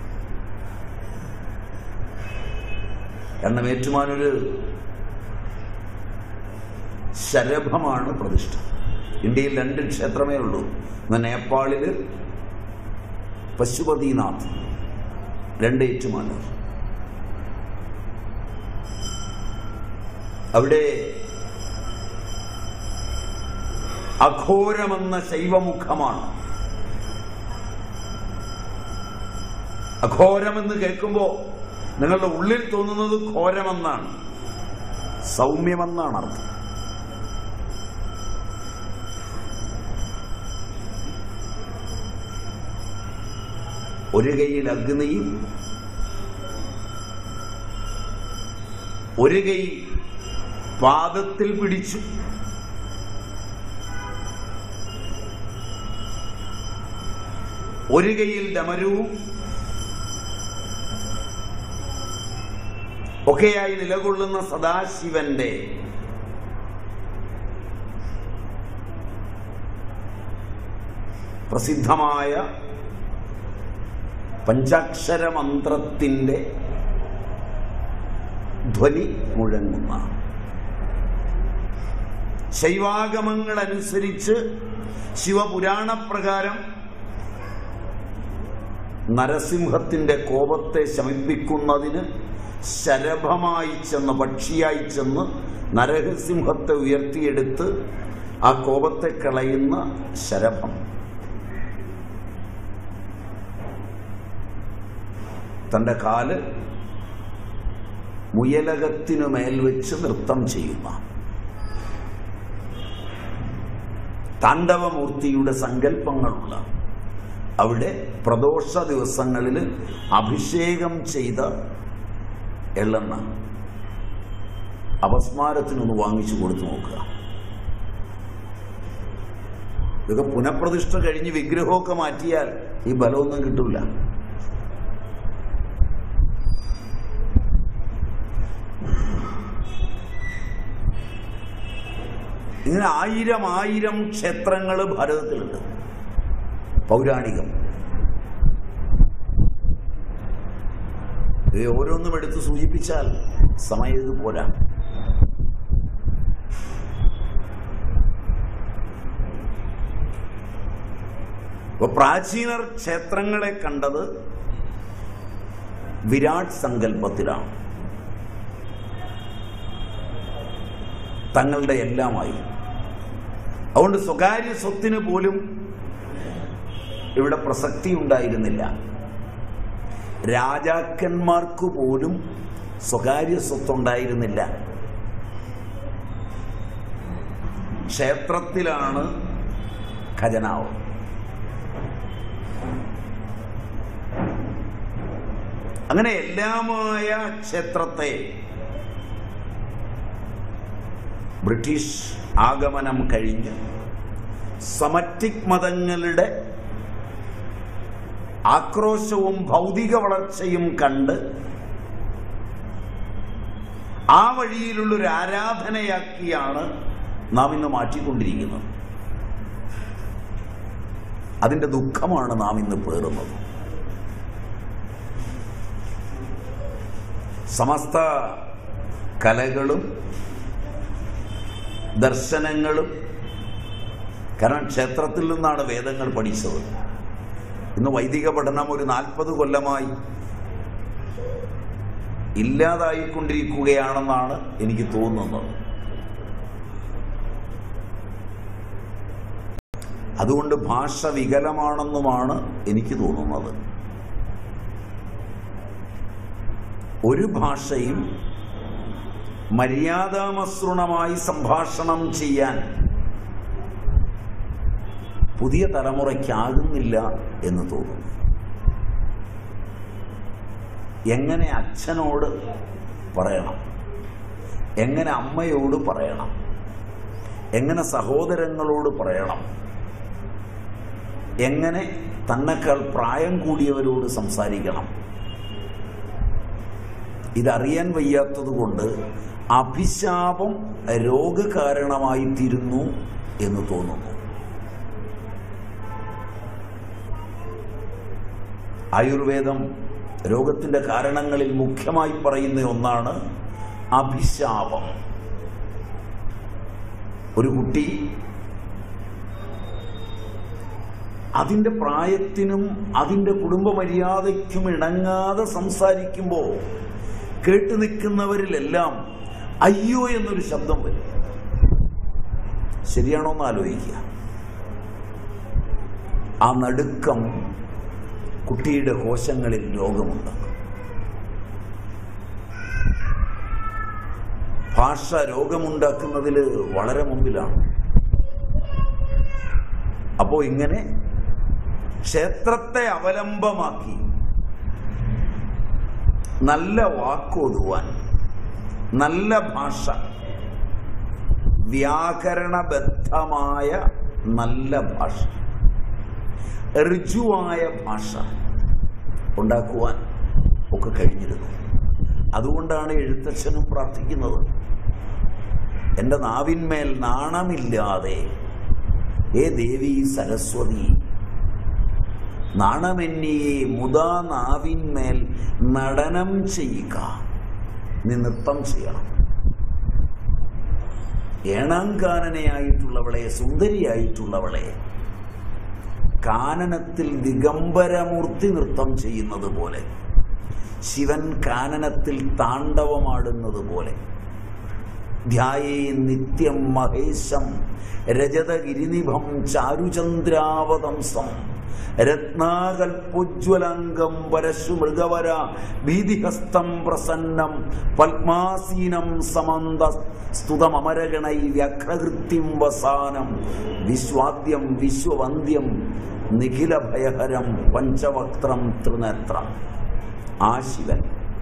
കാരണം ഏറ്റുമാനൂര് ശരഭമാണ് പ്രതിഷ്ഠ ഇന്ത്യയിൽ രണ്ട് ക്ഷേത്രമേ ഉള്ളൂ ഒന്ന് നേപ്പാളിൽ പശുപതിനാഥ് രണ്ട് ഏറ്റുമാനൂർ അവിടെ അഘോരമെന്ന ശൈവമുഖമാണ് അഘോരമെന്ന് കേൾക്കുമ്പോൾ നിങ്ങളുടെ ഉള്ളിൽ തോന്നുന്നത് ഘോരമെന്നാണ് സൗമ്യമെന്നാണ് അർത്ഥം ഒരു കൈയിൽ അഗ്നിയും ഒരു കൈ പാദത്തിൽ പിടിച്ചു ഒരു കൈയിൽ ഡമരുവും ഒക്കെയായി നിലകൊള്ളുന്ന സദാശിവന്റെ പ്രസിദ്ധമായ പഞ്ചാക്ഷര മന്ത്രത്തിന്റെ ധ്വനി മുഴങ്ങുന്ന ശൈവാഗമങ്ങൾ അനുസരിച്ച് ശിവപുരാണപ്രകാരം നരസിംഹത്തിന്റെ കോപത്തെ ശമിപ്പിക്കുന്നതിന് ശരഭമായി ചെന്ന് പക്ഷിയായി ചെന്ന് നരസിംഹത്തെ ഉയർത്തിയെടുത്ത് ആ കോപത്തെ കളയുന്ന ശരഭം തന്റെ കാല് മുയലകത്തിനു മേൽ വെച്ച് നൃത്തം ചെയ്യുന്ന താണ്ഡവമൂർത്തിയുടെ സങ്കല്പങ്ങളുള്ള അവിടെ പ്രദോഷ ദിവസങ്ങളിൽ അഭിഷേകം ചെയ്ത എള്ളെണ്ണ അപസ്മാരത്തിനൊന്ന് വാങ്ങിച്ചു കൊടുത്തു നോക്കുക ഇതൊക്കെ പുനഃപ്രതിഷ്ഠ കഴിഞ്ഞ് വിഗ്രഹമൊക്കെ മാറ്റിയാൽ ഈ ബലമൊന്നും കിട്ടില്ല ഇങ്ങനെ ആയിരം ആയിരം ക്ഷേത്രങ്ങൾ ഭാരതത്തിലുണ്ട് പൗരാണികം ഇത് ഓരോന്നും എടുത്ത് സൂചിപ്പിച്ചാൽ സമയം ഇത് പോരാ അപ്പൊ പ്രാചീനർ ക്ഷേത്രങ്ങളെ കണ്ടത് വിരാട് സങ്കല്പത്തിലാണ് തങ്ങളുടെ എല്ലാമായി അതുകൊണ്ട് സ്വകാര്യ സ്വത്തിന് പോലും ഇവിടെ പ്രസക്തി ഉണ്ടായിരുന്നില്ല രാജാക്കന്മാർക്ക് പോലും സ്വകാര്യ സ്വത്തുണ്ടായിരുന്നില്ല ക്ഷേത്രത്തിലാണ് ഖജനാവ് അങ്ങനെ എല്ലാമായ ക്ഷേത്രത്തെ ബ്രിട്ടീഷ് ആഗമനം കഴിഞ്ഞ് സമറ്റിക് മതങ്ങളുടെ ആക്രോശവും ഭൗതിക വളർച്ചയും കണ്ട് ആ വഴിയിലുള്ളൊരു ആരാധനയാക്കിയാണ് നാം ഇന്ന് മാറ്റിക്കൊണ്ടിരിക്കുന്നത് അതിന്റെ ദുഃഖമാണ് നാം ഇന്ന് പേറുന്നത് സമസ്ത കലകളും ദർശനങ്ങളും കാരണം ക്ഷേത്രത്തിൽ നിന്നാണ് വേദങ്ങൾ പഠിച്ചത് ഇന്ന് വൈദിക പഠനം ഒരു നാൽപ്പത് കൊല്ലമായി ഇല്ലാതായിക്കൊണ്ടിരിക്കുകയാണെന്നാണ് എനിക്ക് തോന്നുന്നത് അതുകൊണ്ട് ഭാഷ വികലമാണെന്നുമാണ് എനിക്ക് തോന്നുന്നത് ഒരു ഭാഷയും മര്യാദാമസൃണമായി സംഭാഷണം ചെയ്യാൻ പുതിയ തലമുറയ്ക്കാകുന്നില്ല എന്ന് തോന്നുന്നു എങ്ങനെ അച്ഛനോട് പറയണം എങ്ങനെ അമ്മയോട് പറയണം എങ്ങനെ സഹോദരങ്ങളോട് പറയണം എങ്ങനെ തന്നെക്കാൾ പ്രായം കൂടിയവരോട് സംസാരിക്കണം ഇതറിയാൻ വയ്യാത്തത് കൊണ്ട് അഭിശാപം രോഗകാരണമായി തീരുന്നു എന്ന് തോന്നുന്നു ആയുർവേദം രോഗത്തിന്റെ കാരണങ്ങളിൽ മുഖ്യമായി പറയുന്ന ഒന്നാണ് അഭിശാപം ഒരു കുട്ടി അതിന്റെ പ്രായത്തിനും അതിന്റെ കുടുംബ മര്യാദയ്ക്കും ഇണങ്ങാതെ സംസാരിക്കുമ്പോൾ കേട്ടു നിൽക്കുന്നവരിലെല്ലാം അയ്യോ എന്നൊരു ശബ്ദം വരും ശരിയാണോ എന്ന് ആലോചിക്കുക ആ നടുക്കം കുട്ടിയുടെ കോശങ്ങളിൽ രോഗമുണ്ടാക്കും ഭാഷ രോഗമുണ്ടാക്കുന്നതിൽ വളരെ മുമ്പിലാണ് അപ്പോ ഇങ്ങനെ ക്ഷേത്രത്തെ അവലംബമാക്കി നല്ല വാക്കോതുവാൻ നല്ല ഭാഷ വ്യാകരണബദ്ധമായ നല്ല ഭാഷ ഋജുവായ ഭാഷ ഉണ്ടാക്കുവാൻ ഒക്കെ കഴിഞ്ഞിരുന്നു അതുകൊണ്ടാണ് എഴുത്തച്ഛനും പ്രാർത്ഥിക്കുന്നത് എൻ്റെ നാവിന്മേൽ നാണമില്ലാതെ ഏ ദേവി സരസ്വതി നാണമെന്നിയെ മുതാ നാവിന്മേൽ നടനം ചെയ്യുക നീ നൃത്തം ചെയ്യണം ഏണാങ്കാനനയായിട്ടുള്ളവളെ സുന്ദരിയായിട്ടുള്ളവളെ കാനനത്തിൽ ദിഗംബരമൂർത്തി നൃത്തം ചെയ്യുന്നത് പോലെ ശിവൻ കാനനത്തിൽ താണ്ഡവമാടുന്നത് പോലെ ധ്യായേ നിത്യം മഹേശം രജതഗിരിനിഭം ചാരുചന്ദ്രാവതംസം രത്നാകൽപ്പോജ്വലംഗം പരശു മൃഗവര ഭീതിഹസ്തം പ്രസന്നം പത്മാസീനം സമന്ത സ്തുതമരഗണൈ വ്യഘ്രകൃത്യം വസാനം വിശ്വാദ്യം വിശ്വവന്ദ്യം നിഖില ഭയഹരം പഞ്ചവക്ത്രം ത്രിനേത്രം ആ ശിവൻ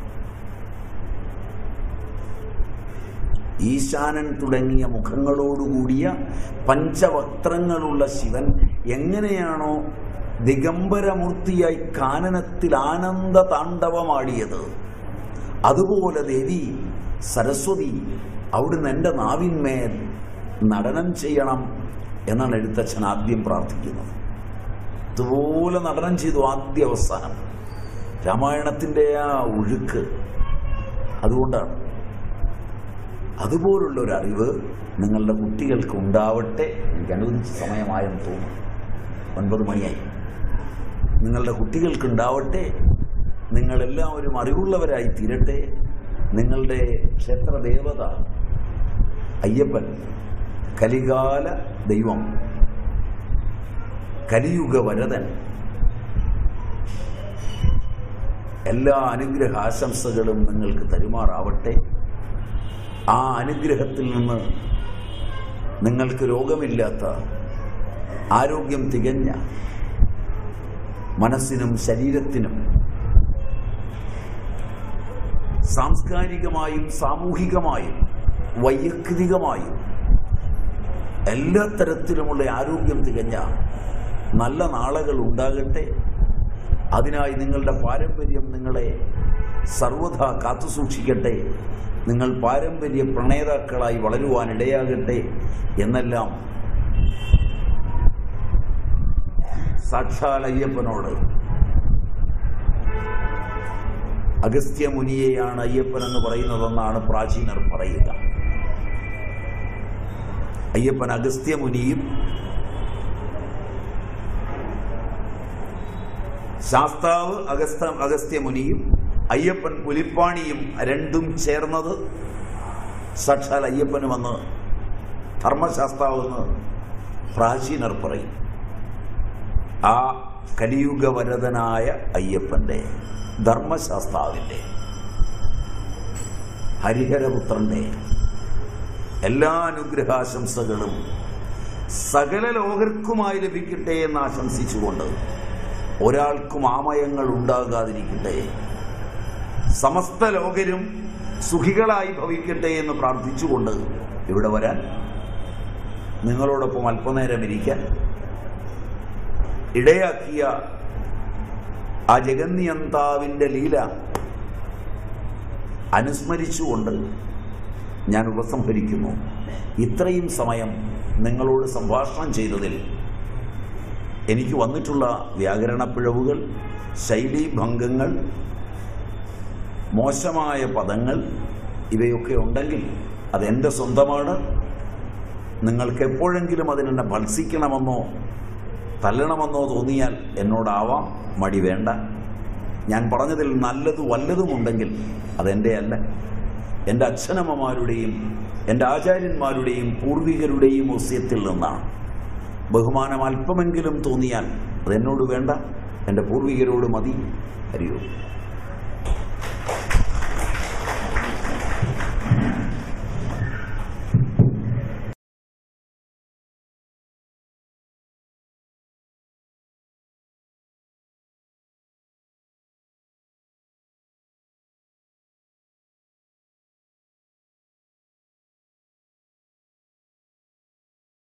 ഈശാനൻ തുടങ്ങിയ മുഖങ്ങളോടുകൂടിയ പഞ്ചവക്ത്രങ്ങളുള്ള ശിവൻ എങ്ങനെയാണോ ദിഗംബരമൂർത്തിയായി കാനനത്തിൽ ആനന്ദ താണ്ഡവമാടിയത് അതുപോലെ ദേവി സരസ്വതി അവിടുന്ന് എൻ്റെ നാവിന്മേൽ നടനം ചെയ്യണം എന്നാണ് എഴുത്തച്ഛൻ ആദ്യം പ്രാർത്ഥിക്കുന്നത് ഇതുപോലെ നടനം ചെയ്തു ആദ്യ അവസാനം രാമായണത്തിൻ്റെ ആ ഒഴുക്ക് അതുകൊണ്ടാണ് അതുപോലുള്ള ഒരു അറിവ് നിങ്ങളുടെ കുട്ടികൾക്ക് ഉണ്ടാവട്ടെ എനിക്ക് അനുവദിച്ച സമയമായെന്ന് തോന്നുന്നു ഒൻപത് മണിയായി നിങ്ങളുടെ കുട്ടികൾക്ക് ഉണ്ടാവട്ടെ നിങ്ങളെല്ലാവരും അറിവുള്ളവരായി തീരട്ടെ നിങ്ങളുടെ ക്ഷേത്ര ദേവത അയ്യപ്പൻ കലികാല ദൈവം കലിയുഗ വരദൻ എല്ലാ അനുഗ്രഹ ആശംസകളും നിങ്ങൾക്ക് തരുമാറാവട്ടെ ആ അനുഗ്രഹത്തിൽ നിന്ന് നിങ്ങൾക്ക് രോഗമില്ലാത്ത ആരോഗ്യം തികഞ്ഞ മനസ്സിനും ശരീരത്തിനും സാംസ്കാരികമായും സാമൂഹികമായും വൈയക്തികമായും എല്ലാ തരത്തിലുമുള്ള ആരോഗ്യം തികഞ്ഞ നല്ല നാളുകൾ ഉണ്ടാകട്ടെ അതിനായി നിങ്ങളുടെ പാരമ്പര്യം നിങ്ങളെ സർവഥാ കാത്തുസൂക്ഷിക്കട്ടെ നിങ്ങൾ പാരമ്പര്യ പ്രണേതാക്കളായി വളരുവാൻ ഇടയാകട്ടെ എന്നെല്ലാം സാക്ഷാൽ അയ്യപ്പനോട് അഗസ്ത്യ മുനിയെയാണ് അയ്യപ്പൻ എന്ന് പറയുന്നതെന്നാണ് പ്രാചീനർ പറയുക അയ്യപ്പൻ അഗസ്ത്യ മുനിയും ശാസ്താവ് അഗസ്ത അഗസ്ത്യ മുനിയും അയ്യപ്പൻ പുലിപ്പാണിയും രണ്ടും ചേർന്നത് സാക്ഷാൽ അയ്യപ്പനുമെന്ന് ധർമ്മശാസ്താവെന്ന് പ്രാചീനർ പറയും ആ കലിയുഗവരതനായ അയ്യപ്പന്റെ ധർമ്മശാസ്താവിന്റെ ഹരിഹരപുത്രന്റെ എല്ലാ അനുഗ്രഹാശംസകളും സകല ലോകർക്കുമായി ലഭിക്കട്ടെ എന്ന് ആശംസിച്ചുകൊണ്ട് ഒരാൾക്കും ആമയങ്ങൾ ഉണ്ടാകാതിരിക്കട്ടെ സമസ്ത ലോകരും സുഖികളായി ഭവിക്കട്ടെ എന്ന് പ്രാർത്ഥിച്ചുകൊണ്ട് ഇവിടെ വരാൻ നിങ്ങളോടൊപ്പം അല്പനേരം ഇരിക്കാൻ ഇടയാക്കിയ ആ ജഗന്നിയന്താവിൻ്റെ ലീല അനുസ്മരിച്ചുകൊണ്ട് ഞാൻ ഉപസംഹരിക്കുന്നു ഇത്രയും സമയം നിങ്ങളോട് സംഭാഷണം ചെയ്തതിൽ എനിക്ക് വന്നിട്ടുള്ള വ്യാകരണ പിഴവുകൾ ശൈലീഭംഗങ്ങൾ മോശമായ പദങ്ങൾ ഇവയൊക്കെ ഉണ്ടെങ്കിൽ അതെൻ്റെ സ്വന്തമാണ് നിങ്ങൾക്ക് എപ്പോഴെങ്കിലും അതിനെന്നെ ഭത്സിക്കണമെന്നോ തല്ലണമെന്നോ തോന്നിയാൽ എന്നോടാവാം മടി വേണ്ട ഞാൻ പറഞ്ഞതിൽ നല്ലത് വല്ലതുമുണ്ടെങ്കിൽ അതെൻ്റെ അല്ല എൻ്റെ അച്ഛനമ്മമാരുടെയും എൻ്റെ ആചാര്യന്മാരുടെയും പൂർവികരുടെയും ഒസ്യത്തിൽ നിന്നാണ് ബഹുമാനം അല്പമെങ്കിലും തോന്നിയാൽ അതെന്നോട് വേണ്ട എൻ്റെ പൂർവികരോട് മതി അറിയോ